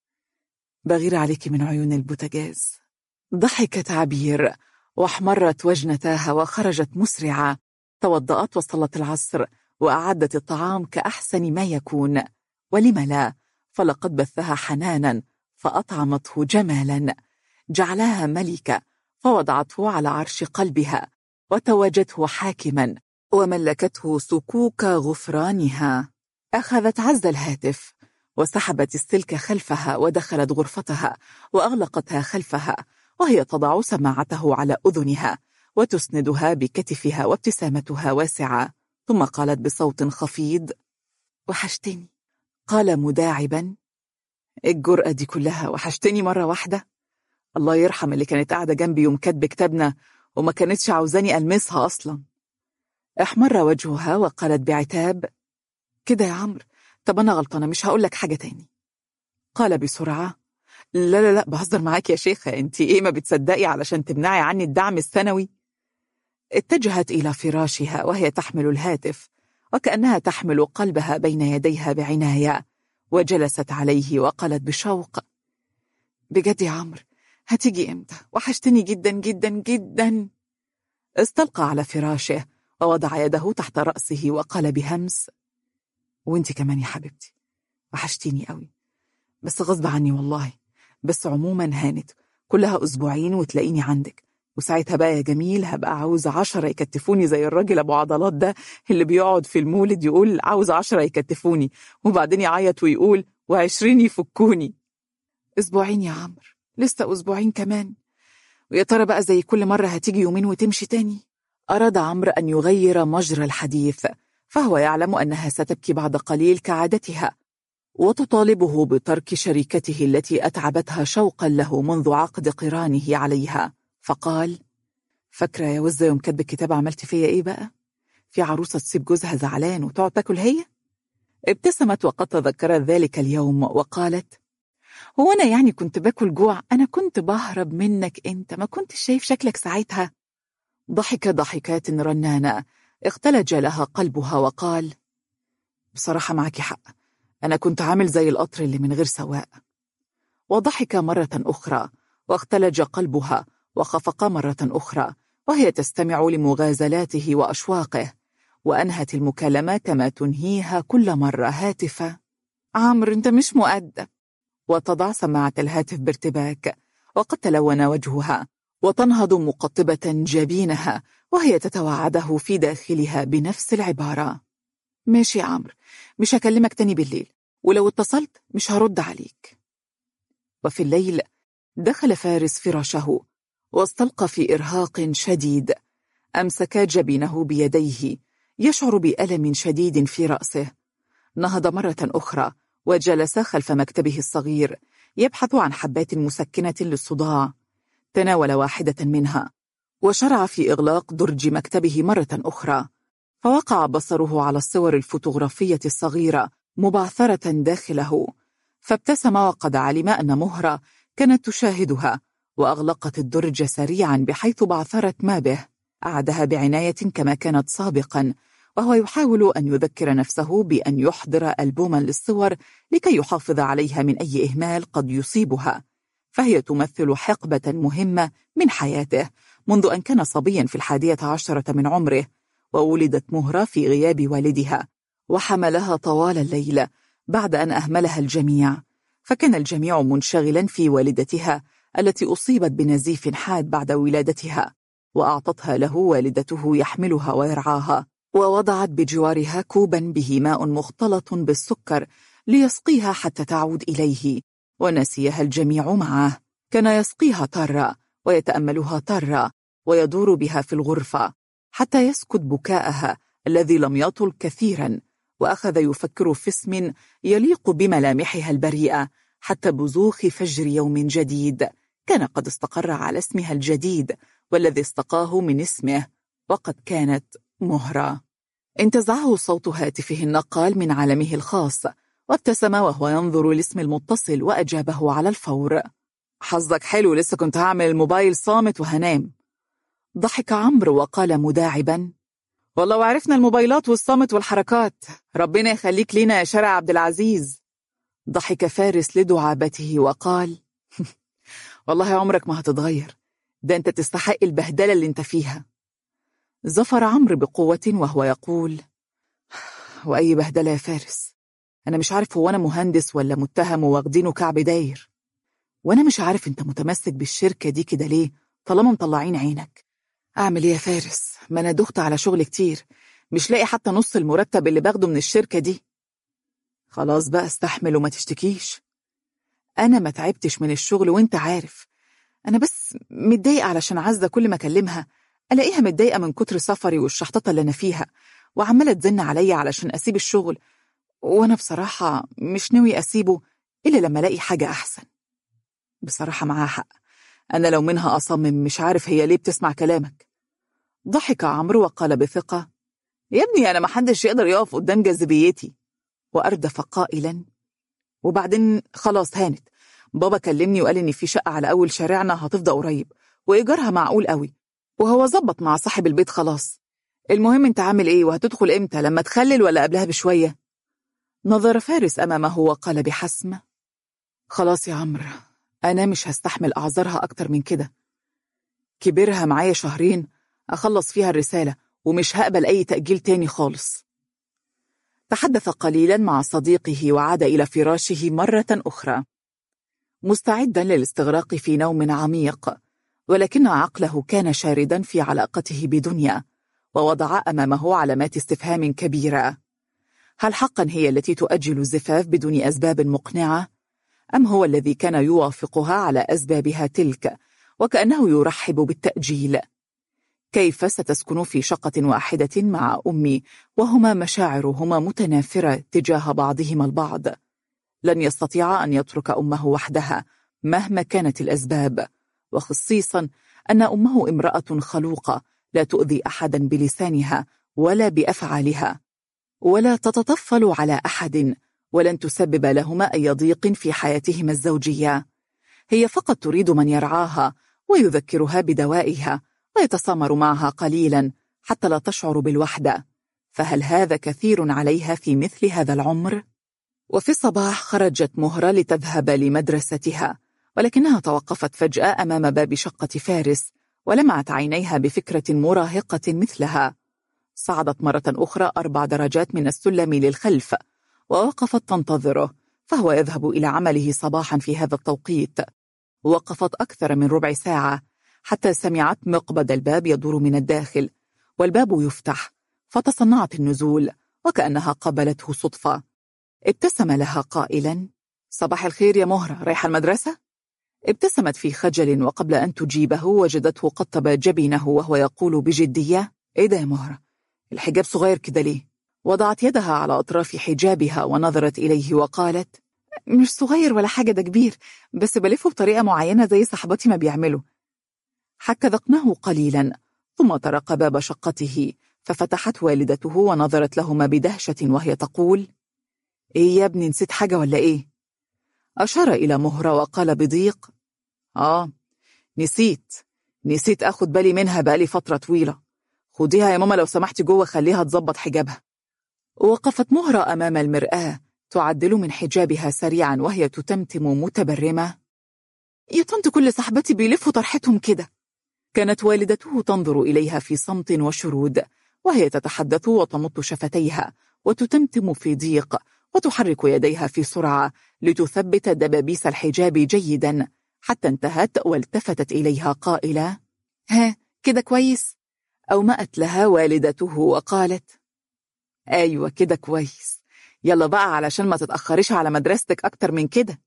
Speaker 1: بغير عليك من عيون البوتجاز ضحكت عبير واحمرت وجنتاها وخرجت مسرعة توضأت وصلت العصر وأعدت الطعام كأحسن ما يكون ولم لا فلقد بثها حنانا فأطعمته جمالا جعلها ملكة فوضعته على عرش قلبها وتوجته حاكما وملكته سكوك غفرانها أخذت عز الهاتف وسحبت السلك خلفها ودخلت غرفتها وأغلقتها خلفها وهي تضع سماعته على أذنها وتسندها بكتفها وابتسامتها واسعة ثم قالت بصوت خفيض وحشتني قال مداعبا الجرأة دي كلها وحشتني مرة واحدة الله يرحم اللي كانت قاعدة جنبي يوم كاتب كتابنا وما كانتش عاوزاني ألمسها أصلا احمر وجهها وقالت بعتاب كده يا عمرو طب أنا غلطانة مش هقول لك حاجة تاني قال بسرعة لا لا لا بهزر معاك يا شيخة انت ايه ما بتصدقي علشان تمنعي عني الدعم السنوي اتجهت إلى فراشها وهي تحمل الهاتف وكأنها تحمل قلبها بين يديها بعناية وجلست عليه وقالت بشوق بجد يا عمرو هتيجي امتى وحشتني جدا جدا جدا استلقى على فراشه ووضع يده تحت رأسه وقال بهمس وانت كمان يا حبيبتي وحشتيني قوي بس غصب عني والله بس عموما هانت كلها أسبوعين وتلاقيني عندك وساعتها بقى يا جميل هبقى عاوز عشرة يكتفوني زي الراجل أبو عضلات ده اللي بيقعد في المولد يقول عاوز عشرة يكتفوني وبعدين يعيط ويقول وعشرين يفكوني أسبوعين يا عمرو لسه أسبوعين كمان ويا ترى بقى زي كل مرة هتيجي يومين وتمشي تاني أراد عمرو أن يغير مجرى الحديث فهو يعلم أنها ستبكي بعد قليل كعادتها وتطالبه بترك شريكته التي أتعبتها شوقا له منذ عقد قرانه عليها فقال فاكرة يا وزة يوم كتب الكتاب عملت فيا إيه بقى؟ في عروسة تسيب جوزها زعلان وتقعد تاكل هي؟ ابتسمت وقد تذكرت ذلك اليوم وقالت هو أنا يعني كنت باكل جوع أنا كنت بهرب منك أنت ما كنت شايف شكلك ساعتها ضحك ضحكات رنانة اختلج لها قلبها وقال بصراحة معك حق أنا كنت عامل زي القطر اللي من غير سواق وضحك مرة أخرى واختلج قلبها وخفق مرة أخرى وهي تستمع لمغازلاته وأشواقه وأنهت المكالمة كما تنهيها كل مرة هاتفة عمرو أنت مش مؤدب وتضع سماعة الهاتف بارتباك وقد تلون وجهها وتنهض مقطبة جبينها وهي تتوعده في داخلها بنفس العبارة ماشي يا عمرو مش هكلمك تاني بالليل ولو اتصلت مش هرد عليك وفي الليل دخل فارس فراشه واستلقى في إرهاق شديد أمسك جبينه بيديه يشعر بألم شديد في رأسه نهض مرة أخرى وجلس خلف مكتبه الصغير يبحث عن حبات مسكنة للصداع تناول واحدة منها وشرع في إغلاق درج مكتبه مرة أخرى فوقع بصره على الصور الفوتوغرافية الصغيرة مبعثرة داخله فابتسم وقد علم أن مهرة كانت تشاهدها وأغلقت الدرج سريعا بحيث بعثرت ما به أعدها بعناية كما كانت سابقا وهو يحاول أن يذكر نفسه بأن يحضر ألبوما للصور لكي يحافظ عليها من أي إهمال قد يصيبها فهي تمثل حقبة مهمة من حياته منذ أن كان صبيا في الحادية عشرة من عمره وولدت مهرة في غياب والدها وحملها طوال الليل بعد أن أهملها الجميع فكان الجميع منشغلا في والدتها التي أصيبت بنزيف حاد بعد ولادتها وأعطتها له والدته يحملها ويرعاها ووضعت بجوارها كوبا به ماء مختلط بالسكر ليسقيها حتى تعود إليه ونسيها الجميع معه كان يسقيها طرة ويتأملها طرة ويدور بها في الغرفة حتى يسكت بكاءها الذي لم يطل كثيرا وأخذ يفكر في اسم يليق بملامحها البريئة حتى بزوخ فجر يوم جديد كان قد استقر على اسمها الجديد والذي استقاه من اسمه وقد كانت مهرة انتزعه صوت هاتفه النقال من عالمه الخاص وابتسم وهو ينظر لاسم المتصل وأجابه على الفور حظك حلو لسه كنت هعمل الموبايل صامت وهنام ضحك عمرو وقال مداعبا والله وعرفنا الموبايلات والصامت والحركات ربنا يخليك لينا يا شارع عبد العزيز ضحك فارس لدعابته وقال والله عمرك ما هتتغير ده انت تستحق البهدلة اللي انت فيها زفر عمرو بقوة وهو يقول وأي بهدلة يا فارس أنا مش عارف هو أنا مهندس ولا متهم واخدينه كعب داير وأنا مش عارف أنت متمسك بالشركة دي كده ليه طالما مطلعين عينك أعمل إيه يا فارس ما أنا دخت على شغل كتير مش لاقي حتى نص المرتب اللي باخده من الشركة دي خلاص بقى استحمل وما تشتكيش أنا ما تعبتش من الشغل وانت عارف أنا بس متضايقة علشان عزة كل ما أكلمها ألاقيها متضايقة من كتر سفري والشحططة اللي أنا فيها وعمالة تزن عليا علشان أسيب الشغل وأنا بصراحة مش ناوي أسيبه إلا لما ألاقي حاجة أحسن بصراحة معاها حق أنا لو منها أصمم مش عارف هي ليه بتسمع كلامك ضحك عمرو وقال بثقة يا ابني أنا محدش يقدر يقف قدام جاذبيتي وأردف قائلا وبعدين خلاص هانت بابا كلمني وقال إن في شقة على أول شارعنا هتفضى قريب وإيجارها معقول قوي وهو ظبط مع صاحب البيت خلاص المهم انت عامل ايه وهتدخل امتى لما تخلل ولا قبلها بشوية نظر فارس أمامه وقال بحسم خلاص يا عمرو أنا مش هستحمل أعذرها أكتر من كده كبرها معايا شهرين أخلص فيها الرسالة ومش هقبل أي تأجيل تاني خالص تحدث قليلا مع صديقه وعاد إلى فراشه مرة أخرى مستعدا للاستغراق في نوم عميق ولكن عقله كان شاردا في علاقته بدنيا ووضع أمامه علامات استفهام كبيرة هل حقا هي التي تؤجل الزفاف بدون أسباب مقنعة؟ أم هو الذي كان يوافقها على أسبابها تلك وكأنه يرحب بالتأجيل؟ كيف ستسكن في شقة واحدة مع أمي وهما مشاعرهما متنافرة تجاه بعضهما البعض؟ لن يستطيع أن يترك أمه وحدها مهما كانت الأسباب وخصيصا أن أمه امرأة خلوقة لا تؤذي أحدا بلسانها ولا بأفعالها ولا تتطفل على أحد ولن تسبب لهما أي ضيق في حياتهما الزوجية هي فقط تريد من يرعاها ويذكرها بدوائها ويتسامر معها قليلا حتى لا تشعر بالوحدة فهل هذا كثير عليها في مثل هذا العمر؟ وفي الصباح خرجت مهرة لتذهب لمدرستها ولكنها توقفت فجأة أمام باب شقة فارس ولمعت عينيها بفكرة مراهقة مثلها صعدت مرة أخرى أربع درجات من السلم للخلف ووقفت تنتظره فهو يذهب إلى عمله صباحا في هذا التوقيت وقفت أكثر من ربع ساعة حتى سمعت مقبض الباب يدور من الداخل والباب يفتح فتصنعت النزول وكأنها قبلته صدفة ابتسم لها قائلا صباح الخير يا مهرة رايحة المدرسة؟ ابتسمت في خجل وقبل أن تجيبه وجدته قطب جبينه وهو يقول بجدية إيه ده يا مهرة؟ الحجاب صغير كده ليه؟ وضعت يدها على أطراف حجابها ونظرت إليه وقالت مش صغير ولا حاجة ده كبير بس بلفه بطريقة معينة زي صحباتي ما بيعملوا حك ذقناه قليلا ثم طرق باب شقته ففتحت والدته ونظرت لهما بدهشة وهي تقول إيه يا ابني نسيت حاجة ولا إيه؟ أشار إلى مهرة وقال بضيق آه نسيت نسيت أخد بالي منها بقالي فترة طويلة خديها يا ماما لو سمحتي جوه خليها تظبط حجابها وقفت مهرة أمام المرآة تعدل من حجابها سريعا وهي تتمتم متبرمة يا طنط كل صاحبتي بيلفوا طرحتهم كده كانت والدته تنظر إليها في صمت وشرود وهي تتحدث وتمط شفتيها وتتمتم في ضيق وتحرك يديها في سرعة لتثبت دبابيس الحجاب جيدا حتى انتهت والتفتت إليها قائلة ها كده كويس؟ أومأت لها والدته وقالت أيوة كده كويس يلا بقى علشان ما تتأخريش على مدرستك أكتر من كده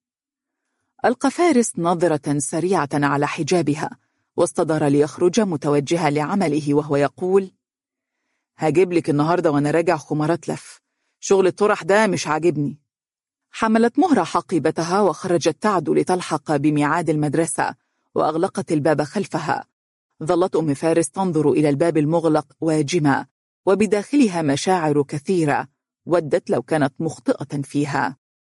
Speaker 1: ألقى فارس نظرة سريعة على حجابها واستدار ليخرج متوجها لعمله وهو يقول هجيب لك النهاردة وأنا راجع خمارات لف شغل الطرح ده مش عاجبني حملت مهرة حقيبتها وخرجت تعد لتلحق بميعاد المدرسة وأغلقت الباب خلفها ظلت أم فارس تنظر إلى الباب المغلق واجمة وبداخلها مشاعر كثيرة ودت لو كانت مخطئة فيها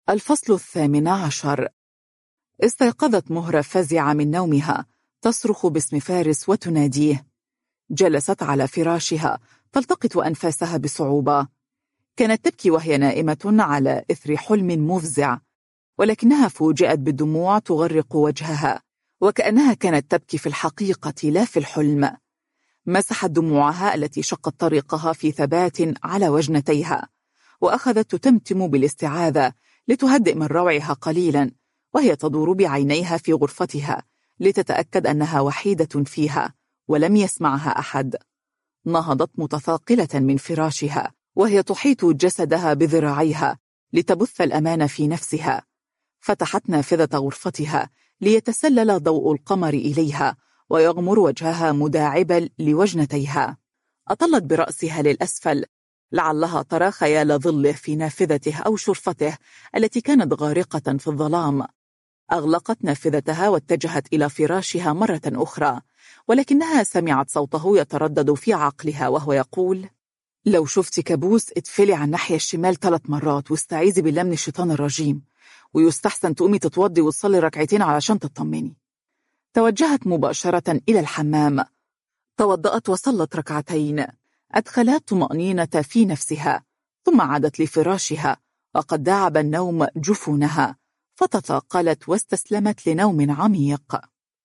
Speaker 1: الفصل الثامن عشر استيقظت مهرة فزعة من نومها تصرخ باسم فارس وتناديه جلست على فراشها تلتقط أنفاسها بصعوبة كانت تبكي وهي نائمة على إثر حلم مفزع ولكنها فوجئت بالدموع تغرق وجهها وكأنها كانت تبكي في الحقيقة لا في الحلم مسحت دموعها التي شقت طريقها في ثبات على وجنتيها وأخذت تتمتم بالاستعاذة لتهدئ من روعها قليلا وهي تدور بعينيها في غرفتها لتتأكد أنها وحيدة فيها ولم يسمعها أحد نهضت متثاقلة من فراشها وهي تحيط جسدها بذراعيها لتبث الأمان في نفسها فتحت نافذة غرفتها ليتسلل ضوء القمر إليها ويغمر وجهها مداعبا لوجنتيها أطلت برأسها للأسفل لعلها ترى خيال ظله في نافذته أو شرفته التي كانت غارقة في الظلام أغلقت نافذتها واتجهت إلى فراشها مرة أخرى ولكنها سمعت صوته يتردد في عقلها وهو يقول لو شفت كابوس اتفلي على الناحية الشمال ثلاث مرات واستعيذي بالله من الشيطان الرجيم ويستحسن تقومي تتوضي وتصلي ركعتين علشان تطمني توجهت مباشرة إلى الحمام توضأت وصلت ركعتين أدخلت طمأنينة في نفسها ثم عادت لفراشها وقد داعب النوم جفونها فتثاقلت واستسلمت لنوم عميق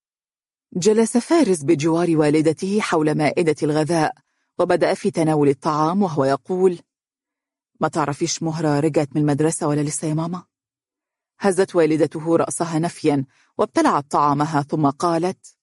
Speaker 1: جلس فارس بجوار والدته حول مائدة الغذاء وبدأ في تناول الطعام وهو يقول ما تعرفيش مهرة رجعت من المدرسة ولا لسه يا ماما؟ هزت والدته رأسها نفيا وابتلعت طعامها ثم قالت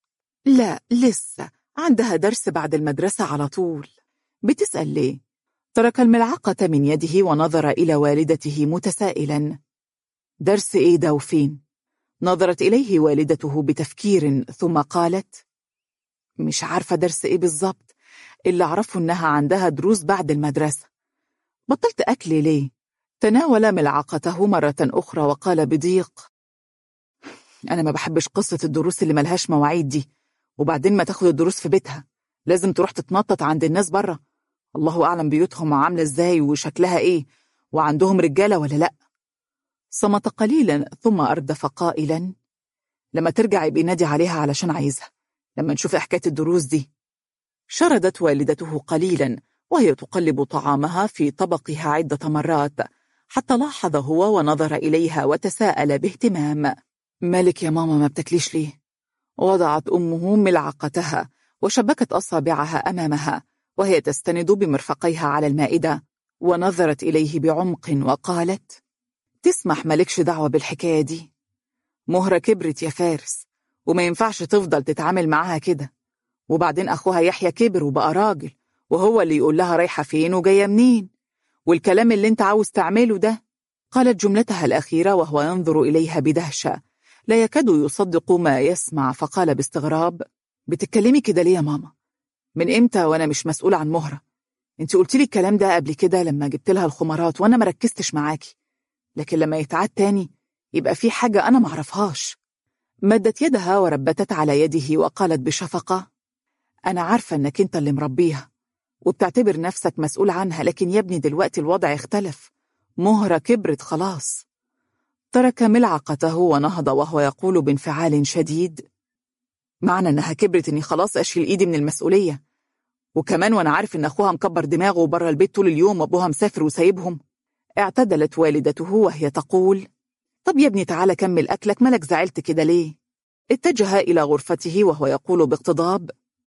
Speaker 1: لا لسه عندها درس بعد المدرسة على طول بتسأل ليه؟ ترك الملعقة من يده ونظر إلى والدته متسائلا درس إيه ده وفين؟ نظرت إليه والدته بتفكير ثم قالت مش عارفة درس إيه بالظبط اللي أعرفه إنها عندها دروس بعد المدرسة بطلت أكل ليه؟ تناول ملعقته مرة أخرى وقال بضيق أنا ما بحبش قصة الدروس اللي ملهاش مواعيد دي وبعدين ما تاخد الدروس في بيتها لازم تروح تتنطط عند الناس بره الله أعلم بيوتهم عاملة إزاي وشكلها إيه وعندهم رجالة ولا لأ صمت قليلا ثم أردف قائلا لما ترجع يبقى نادي عليها علشان عايزها لما نشوف حكاية الدروس دي شردت والدته قليلا وهي تقلب طعامها في طبقها عدة مرات حتى لاحظ هو ونظر إليها وتساءل باهتمام مالك يا ماما ما بتكليش ليه؟ وضعت أمه ملعقتها وشبكت أصابعها أمامها وهي تستند بمرفقيها على المائدة ونظرت إليه بعمق وقالت تسمح مالكش دعوة بالحكاية دي مهرة كبرت يا فارس وما ينفعش تفضل تتعامل معاها كده وبعدين أخوها يحيى كبر وبقى راجل وهو اللي يقول لها رايحة فين وجاية منين والكلام اللي انت عاوز تعمله ده قالت جملتها الأخيرة وهو ينظر إليها بدهشة لا يكاد يصدق ما يسمع فقال باستغراب بتتكلمي كده ليه يا ماما من امتى وانا مش مسؤول عن مهرة انت قلت لي الكلام ده قبل كده لما جبت لها الخمارات وانا ما ركزتش معاكي لكن لما يتعاد تاني يبقى في حاجة انا معرفهاش مدت يدها وربتت على يده وقالت بشفقة أنا عارفة إنك أنت اللي مربيها وبتعتبر نفسك مسؤول عنها لكن يا ابني دلوقتي الوضع اختلف مهرة كبرت خلاص ترك ملعقته ونهض وهو يقول بانفعال شديد معنى إنها كبرت إني خلاص أشيل إيدي من المسؤولية وكمان وأنا عارف إن أخوها مكبر دماغه بره البيت طول اليوم وأبوها مسافر وسايبهم اعتدلت والدته وهي تقول طب يا ابني تعالى كمل أكلك مالك زعلت كده ليه؟ اتجه إلى غرفته وهو يقول باقتضاب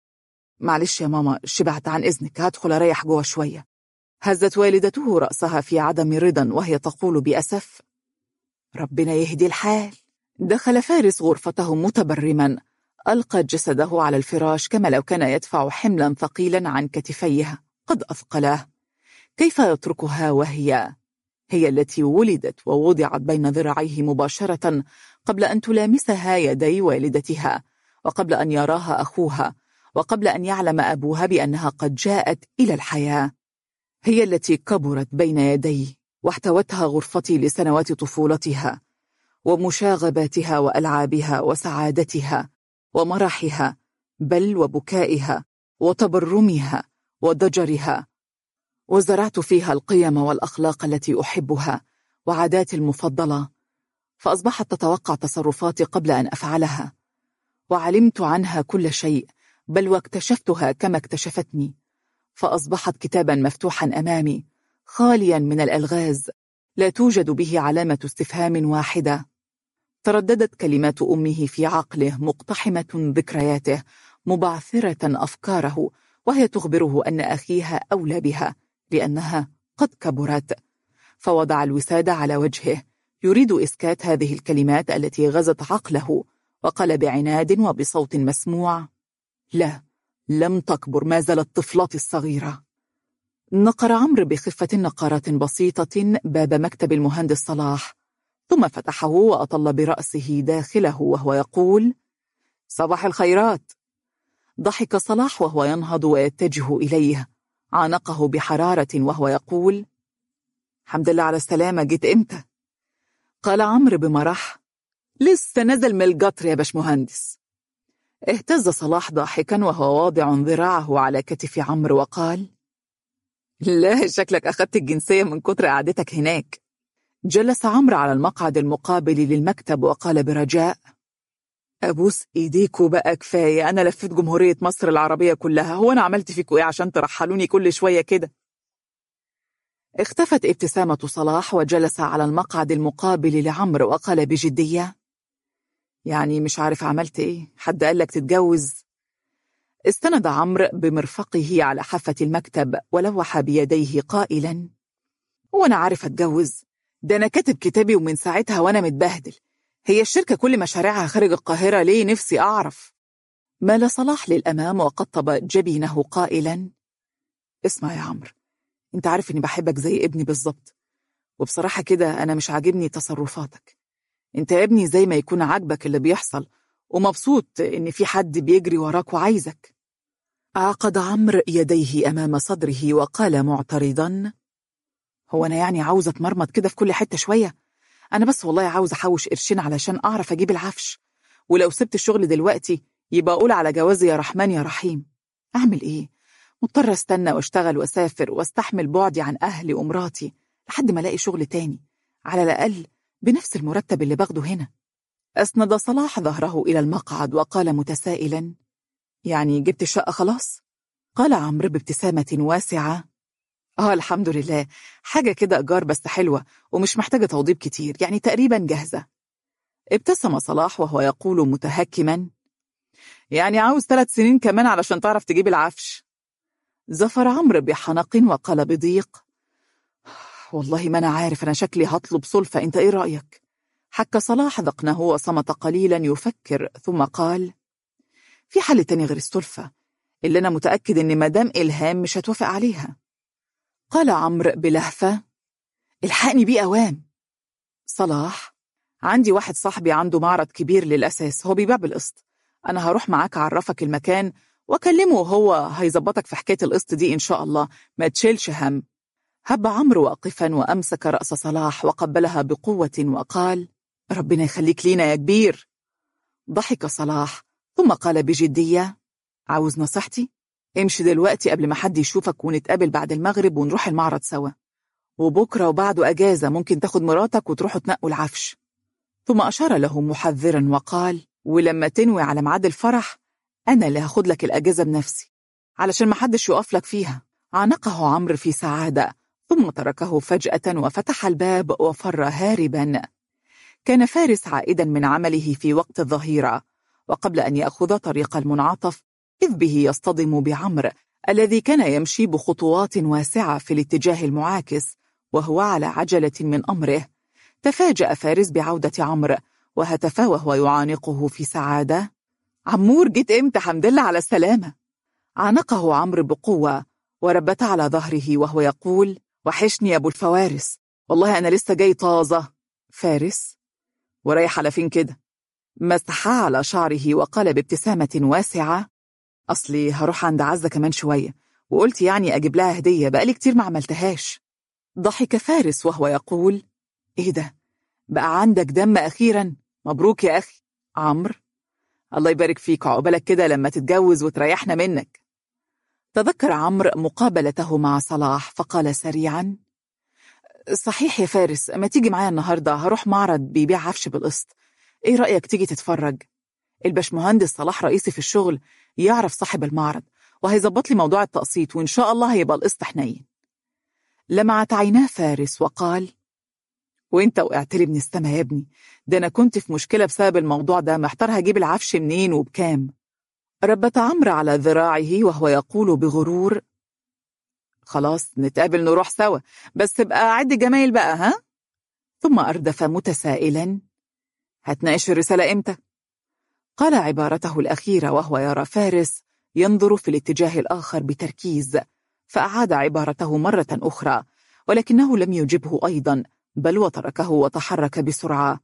Speaker 1: معلش يا ماما شبعت عن إذنك هدخل أريح جوه شوية هزت والدته رأسها في عدم رضا وهي تقول بأسف ربنا يهدي الحال دخل فارس غرفته متبرما ألقى جسده على الفراش كما لو كان يدفع حملا ثقيلا عن كتفيه قد أثقلاه كيف يتركها وهي هي التي ولدت ووضعت بين ذراعيه مباشرة قبل أن تلامسها يدي والدتها وقبل أن يراها أخوها وقبل أن يعلم أبوها بأنها قد جاءت إلى الحياة هي التي كبرت بين يدي واحتوتها غرفتي لسنوات طفولتها ومشاغباتها وألعابها وسعادتها ومرحها بل وبكائها وتبرمها وضجرها وزرعت فيها القيم والأخلاق التي أحبها وعاداتي المفضلة فأصبحت تتوقع تصرفاتي قبل أن أفعلها وعلمت عنها كل شيء بل واكتشفتها كما اكتشفتني فأصبحت كتابا مفتوحا أمامي خاليا من الألغاز لا توجد به علامة استفهام واحدة ترددت كلمات أمه في عقله مقتحمة ذكرياته مبعثرة أفكاره وهي تخبره أن أخيها أولى بها لأنها قد كبرت فوضع الوسادة على وجهه يريد إسكات هذه الكلمات التي غزت عقله وقال بعناد وبصوت مسموع لا لم تكبر ما زالت طفلتي الصغيرة نقر عمرو بخفة نقارات بسيطة باب مكتب المهندس صلاح ثم فتحه وأطل برأسه داخله وهو يقول صباح الخيرات ضحك صلاح وهو ينهض ويتجه إليه عانقه بحرارة وهو يقول حمد لله على السلامة جيت إمتى؟ قال عمرو بمرح لسه نزل من القطر يا باشمهندس اهتز صلاح ضاحكا وهو واضع ذراعه على كتف عمرو وقال لا شكلك أخذت الجنسية من كتر قعدتك هناك جلس عمرو على المقعد المقابل للمكتب وقال برجاء أبوس إيديكوا بقى كفاية أنا لفيت جمهورية مصر العربية كلها هو أنا عملت فيكوا إيه عشان ترحلوني كل شوية كده اختفت ابتسامة صلاح وجلس على المقعد المقابل لعمرو وقال بجدية يعني مش عارف عملت إيه حد قال لك تتجوز استند عمرو بمرفقه على حافة المكتب ولوح بيديه قائلا وأنا عارف أتجوز ده أنا كاتب كتابي ومن ساعتها وأنا متبهدل هي الشركة كل مشاريعها خارج القاهرة ليه نفسي أعرف مال صلاح للأمام وقطب جبينه قائلا اسمع يا عمرو انت عارف اني بحبك زي ابني بالظبط وبصراحة كده أنا مش عاجبني تصرفاتك انت يا ابني زي ما يكون عاجبك اللي بيحصل ومبسوط ان في حد بيجري وراك وعايزك عقد عمرو يديه أمام صدره وقال معترضا هو أنا يعني عاوز أتمرمط كده في كل حتة شوية أنا بس والله عاوز أحوش قرشين علشان أعرف أجيب العفش ولو سبت الشغل دلوقتي يبقى أقول على جوازي يا رحمن يا رحيم أعمل إيه؟ مضطر استنى واشتغل واسافر واستحمل بعدي عن أهلي ومراتي لحد ما الاقي شغل تاني على الأقل بنفس المرتب اللي باخده هنا أسند صلاح ظهره إلى المقعد وقال متسائلا يعني جبت الشقة خلاص؟ قال عمرو بابتسامة واسعة آه الحمد لله حاجة كده إيجار بس حلوة ومش محتاجة توضيب كتير يعني تقريبا جاهزة ابتسم صلاح وهو يقول متهكما يعني عاوز ثلاث سنين كمان علشان تعرف تجيب العفش زفر عمرو بحنق وقال بضيق والله ما أنا عارف أنا شكلي هطلب سلفة أنت إيه رأيك؟ حك صلاح ذقنه وصمت قليلا يفكر ثم قال في حل تاني غير السلفة اللي أنا متأكد إن مدام إلهام مش هتوافق عليها قال عمرو بلهفة الحقني بيه أوام صلاح عندي واحد صاحبي عنده معرض كبير للأساس هو بيبيع بالقسط أنا هروح معاك أعرفك المكان وأكلمه وهو هيظبطك في حكاية القسط دي إن شاء الله ما تشيلش هم هب عمرو واقفا وأمسك رأس صلاح وقبلها بقوة وقال ربنا يخليك لينا يا كبير ضحك صلاح ثم قال بجدية عاوز نصيحتي؟ امشي دلوقتي قبل ما حد يشوفك ونتقابل بعد المغرب ونروح المعرض سوا وبكرة وبعده أجازة ممكن تاخد مراتك وتروحوا تنقوا العفش ثم أشار له محذرا وقال ولما تنوي على ميعاد الفرح أنا اللي هاخد لك الأجازة بنفسي علشان محدش يقف لك فيها عانقه عمرو في سعادة ثم تركه فجأة وفتح الباب وفر هاربا كان فارس عائدا من عمله في وقت الظهيرة وقبل أن يأخذ طريق المنعطف إذ به يصطدم بعمر الذي كان يمشي بخطوات واسعة في الاتجاه المعاكس وهو على عجلة من أمره تفاجأ فارس بعودة عمرو وهتف وهو يعانقه في سعادة عمور جيت امتى حمد لله على السلامة عانقه عمرو بقوة وربت على ظهره وهو يقول وحشني يا أبو الفوارس والله أنا لسه جاي طازة فارس ورايح على فين كده مسحا على شعره وقال بابتسامة واسعة أصلي هروح عند عزة كمان شوية وقلت يعني أجيب لها هدية بقالي كتير ما عملتهاش ضحك فارس وهو يقول إيه ده بقى عندك دم أخيرا مبروك يا أخي عمرو الله يبارك فيك عقبالك كده لما تتجوز وتريحنا منك تذكر عمرو مقابلته مع صلاح فقال سريعا صحيح يا فارس ما تيجي معايا النهاردة هروح معرض بيبيع عفش بالقسط ايه رأيك تيجي تتفرج الباشمهندس صلاح رئيسي في الشغل يعرف صاحب المعرض وهيظبط لي موضوع التقسيط وإن شاء الله هيبقى القسط حنين لمعت عيناه فارس وقال وانت وقعت لي من السما يا ابني ده انا كنت في مشكلة بسبب الموضوع ده محتار هجيب العفش منين وبكام ربت عمرو على ذراعه وهو يقول بغرور خلاص نتقابل نروح سوا بس تبقى عد جمايل بقى ها ثم أردف متسائلا هتناقش الرسالة إمتى؟ قال عبارته الأخيرة وهو يرى فارس ينظر في الاتجاه الآخر بتركيز فأعاد عبارته مرة أخرى ولكنه لم يجبه أيضا بل وتركه وتحرك بسرعة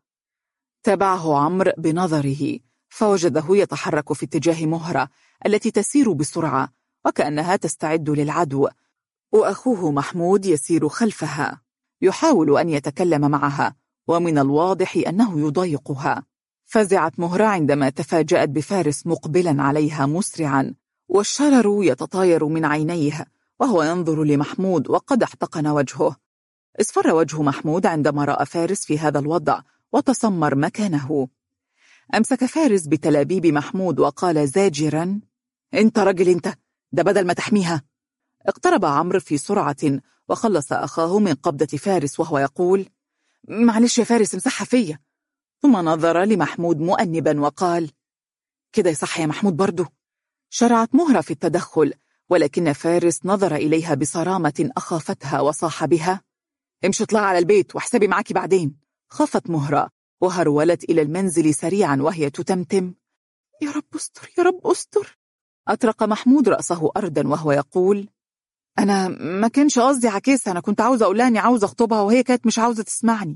Speaker 1: تبعه عمرو بنظره فوجده يتحرك في اتجاه مهرة التي تسير بسرعة وكأنها تستعد للعدو وأخوه محمود يسير خلفها يحاول أن يتكلم معها ومن الواضح أنه يضايقها فزعت مهرة عندما تفاجأت بفارس مقبلا عليها مسرعا والشرر يتطاير من عينيها وهو ينظر لمحمود وقد احتقن وجهه اصفر وجه محمود عندما رأى فارس في هذا الوضع وتسمر مكانه أمسك فارس بتلابيب محمود وقال زاجرا انت رجل انت ده بدل ما تحميها اقترب عمرو في سرعة وخلص أخاه من قبضة فارس وهو يقول معلش يا فارس امسحها فيا ثم نظر لمحمود مؤنبا وقال كده يصح يا محمود برضه شرعت مهرة في التدخل ولكن فارس نظر إليها بصرامة أخافتها وصاح بها امشي اطلع على البيت واحسبي معاكي بعدين خافت مهرة وهرولت إلى المنزل سريعا وهي تتمتم يا رب استر يا رب استر أطرق محمود رأسه أردا وهو يقول أنا ما كانش قصدي عكيسة أنا كنت عاوزة أقول لها إني عاوزة أخطبها وهي كانت مش عاوزة تسمعني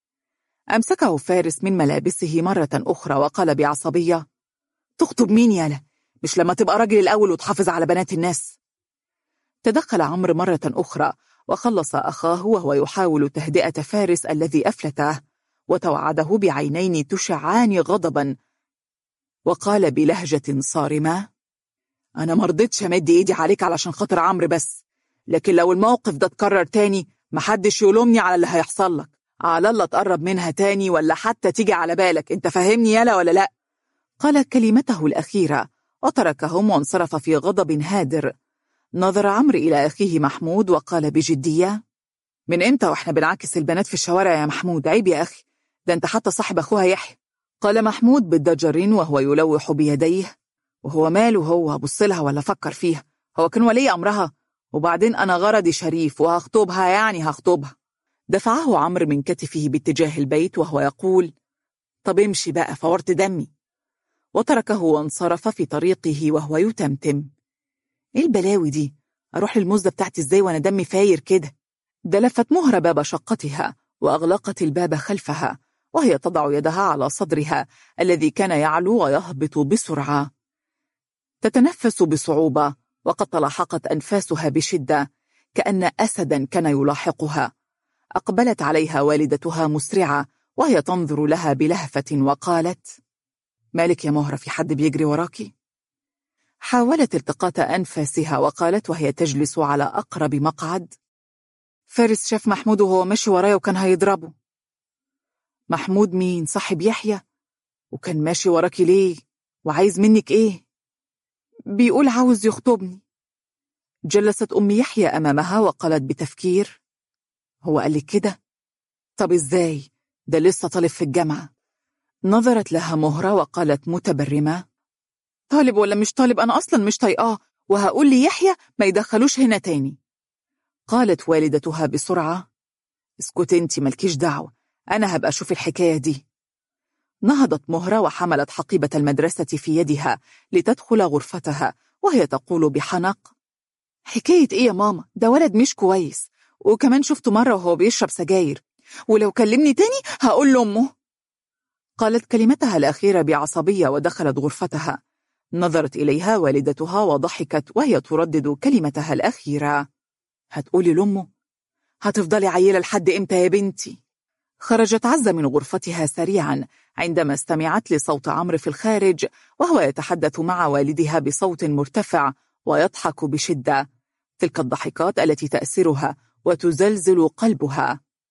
Speaker 1: أمسكه فارس من ملابسه مرة أخرى وقال بعصبية تخطب مين يالا مش لما تبقى راجل الأول وتحافظ على بنات الناس تدخل عمرو مرة أخرى وخلص أخاه وهو يحاول تهدئة فارس الذي أفلته وتوعده بعينين تشعان غضبا وقال بلهجة صارمة أنا مرضتش أمد إيدي عليك علشان خاطر عمرو بس لكن لو الموقف ده اتكرر تاني محدش يلومني على اللي هيحصل لك على الله تقرب منها تاني ولا حتى تيجي على بالك انت فاهمني يالا ولا لا قال كلمته الأخيرة وتركهم وانصرف في غضب هادر نظر عمرو إلى أخيه محمود وقال بجدية من إمتى وإحنا بنعكس البنات في الشوارع يا محمود عيب يا أخي ده أنت حتى صاحب أخوها يحيى قال محمود بالضجر وهو يلوح بيديه وهو ماله هو بص لها ولا فكر فيها هو كان ولي أمرها وبعدين أنا غرضي شريف وهخطبها يعني هخطبها دفعه عمرو من كتفه باتجاه البيت وهو يقول طب امشي بقى فورت دمي وتركه وانصرف في طريقه وهو يتمتم ايه البلاوي دي اروح للمزة بتاعتي ازاي وانا دمي فاير كده دلفت مهرة باب شقتها وأغلقت الباب خلفها وهي تضع يدها على صدرها الذي كان يعلو ويهبط بسرعة تتنفس بصعوبة وقد تلاحقت أنفاسها بشدة كأن أسدا كان يلاحقها أقبلت عليها والدتها مسرعة وهي تنظر لها بلهفة وقالت مالك يا مهرة في حد بيجري وراكي؟ حاولت التقاط أنفاسها وقالت وهي تجلس على أقرب مقعد فارس شاف محمود وهو ماشي ورايا وكان هيضربه محمود مين صاحب يحيى وكان ماشي وراكي ليه وعايز منك ايه بيقول عاوز يخطبني جلست أم يحيى أمامها وقالت بتفكير هو قال لك كده طب ازاي ده لسه طالب في الجامعة نظرت لها مهرة وقالت متبرمة طالب ولا مش طالب أنا أصلا مش طايقاه وهقول لي يحيى ما يدخلوش هنا تاني قالت والدتها بسرعة اسكت انتي ملكيش دعوة أنا هبقى أشوف الحكاية دي نهضت مهرة وحملت حقيبة المدرسة في يدها لتدخل غرفتها وهي تقول بحنق حكاية إيه يا ماما ده ولد مش كويس وكمان شفته مرة وهو بيشرب سجاير ولو كلمني تاني هقول لأمه قالت كلمتها الأخيرة بعصبية ودخلت غرفتها نظرت إليها والدتها وضحكت وهي تردد كلمتها الأخيرة هتقولي لأمه هتفضلي عيلة لحد إمتى يا بنتي خرجت عزة من غرفتها سريعا عندما استمعت لصوت عمرو في الخارج وهو يتحدث مع والدها بصوت مرتفع ويضحك بشدة تلك الضحكات التي تأسرها وتزلزل قلبها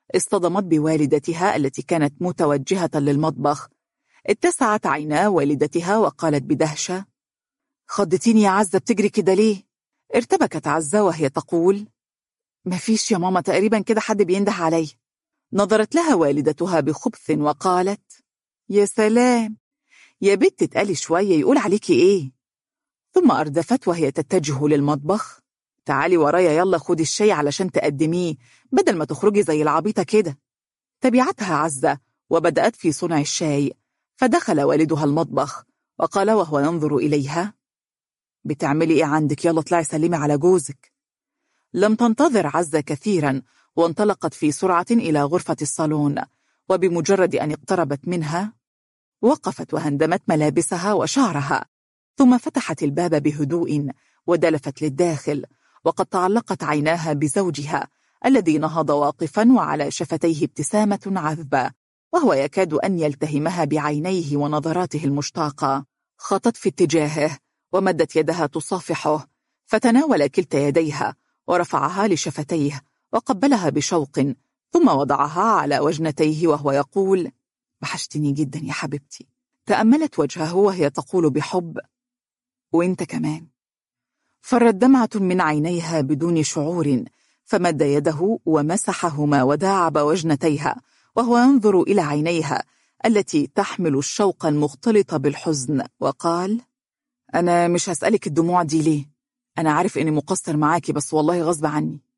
Speaker 1: اصطدمت بوالدتها التي كانت متوجهة للمطبخ اتسعت عينا والدتها وقالت بدهشة خضتيني يا عزة بتجري كده ليه؟ ارتبكت عزة وهي تقول مفيش يا ماما تقريبا كده حد بينده علي نظرت لها والدتها بخبث وقالت يا سلام يا بنت تقالي شوية يقول عليكي ايه ثم أردفت وهي تتجه للمطبخ تعالي ورايا يلا خدي الشاي علشان تقدميه بدل ما تخرجي زي العبيطة كده تبعتها عزة وبدأت في صنع الشاي فدخل والدها المطبخ وقال وهو ينظر إليها بتعملي إيه عندك يلا اطلعي سلمي على جوزك لم تنتظر عزة كثيرا وانطلقت في سرعة إلى غرفة الصالون وبمجرد أن اقتربت منها وقفت وهندمت ملابسها وشعرها ثم فتحت الباب بهدوء ودلفت للداخل وقد تعلقت عيناها بزوجها الذي نهض واقفا وعلى شفتيه ابتسامة عذبة وهو يكاد أن يلتهمها بعينيه ونظراته المشتاقة خطت في اتجاهه ومدت يدها تصافحه فتناول كلتا يديها ورفعها لشفتيه وقبلها بشوق ثم وضعها على وجنتيه وهو يقول وحشتني جدا يا حبيبتي تأملت وجهه وهي تقول بحب وانت كمان فرت دمعة من عينيها بدون شعور فمد يده ومسحهما وداعب وجنتيها وهو ينظر إلى عينيها التي تحمل الشوق المختلط بالحزن وقال أنا مش هسألك الدموع دي ليه أنا عارف إني مقصر معاكي بس والله غصب عني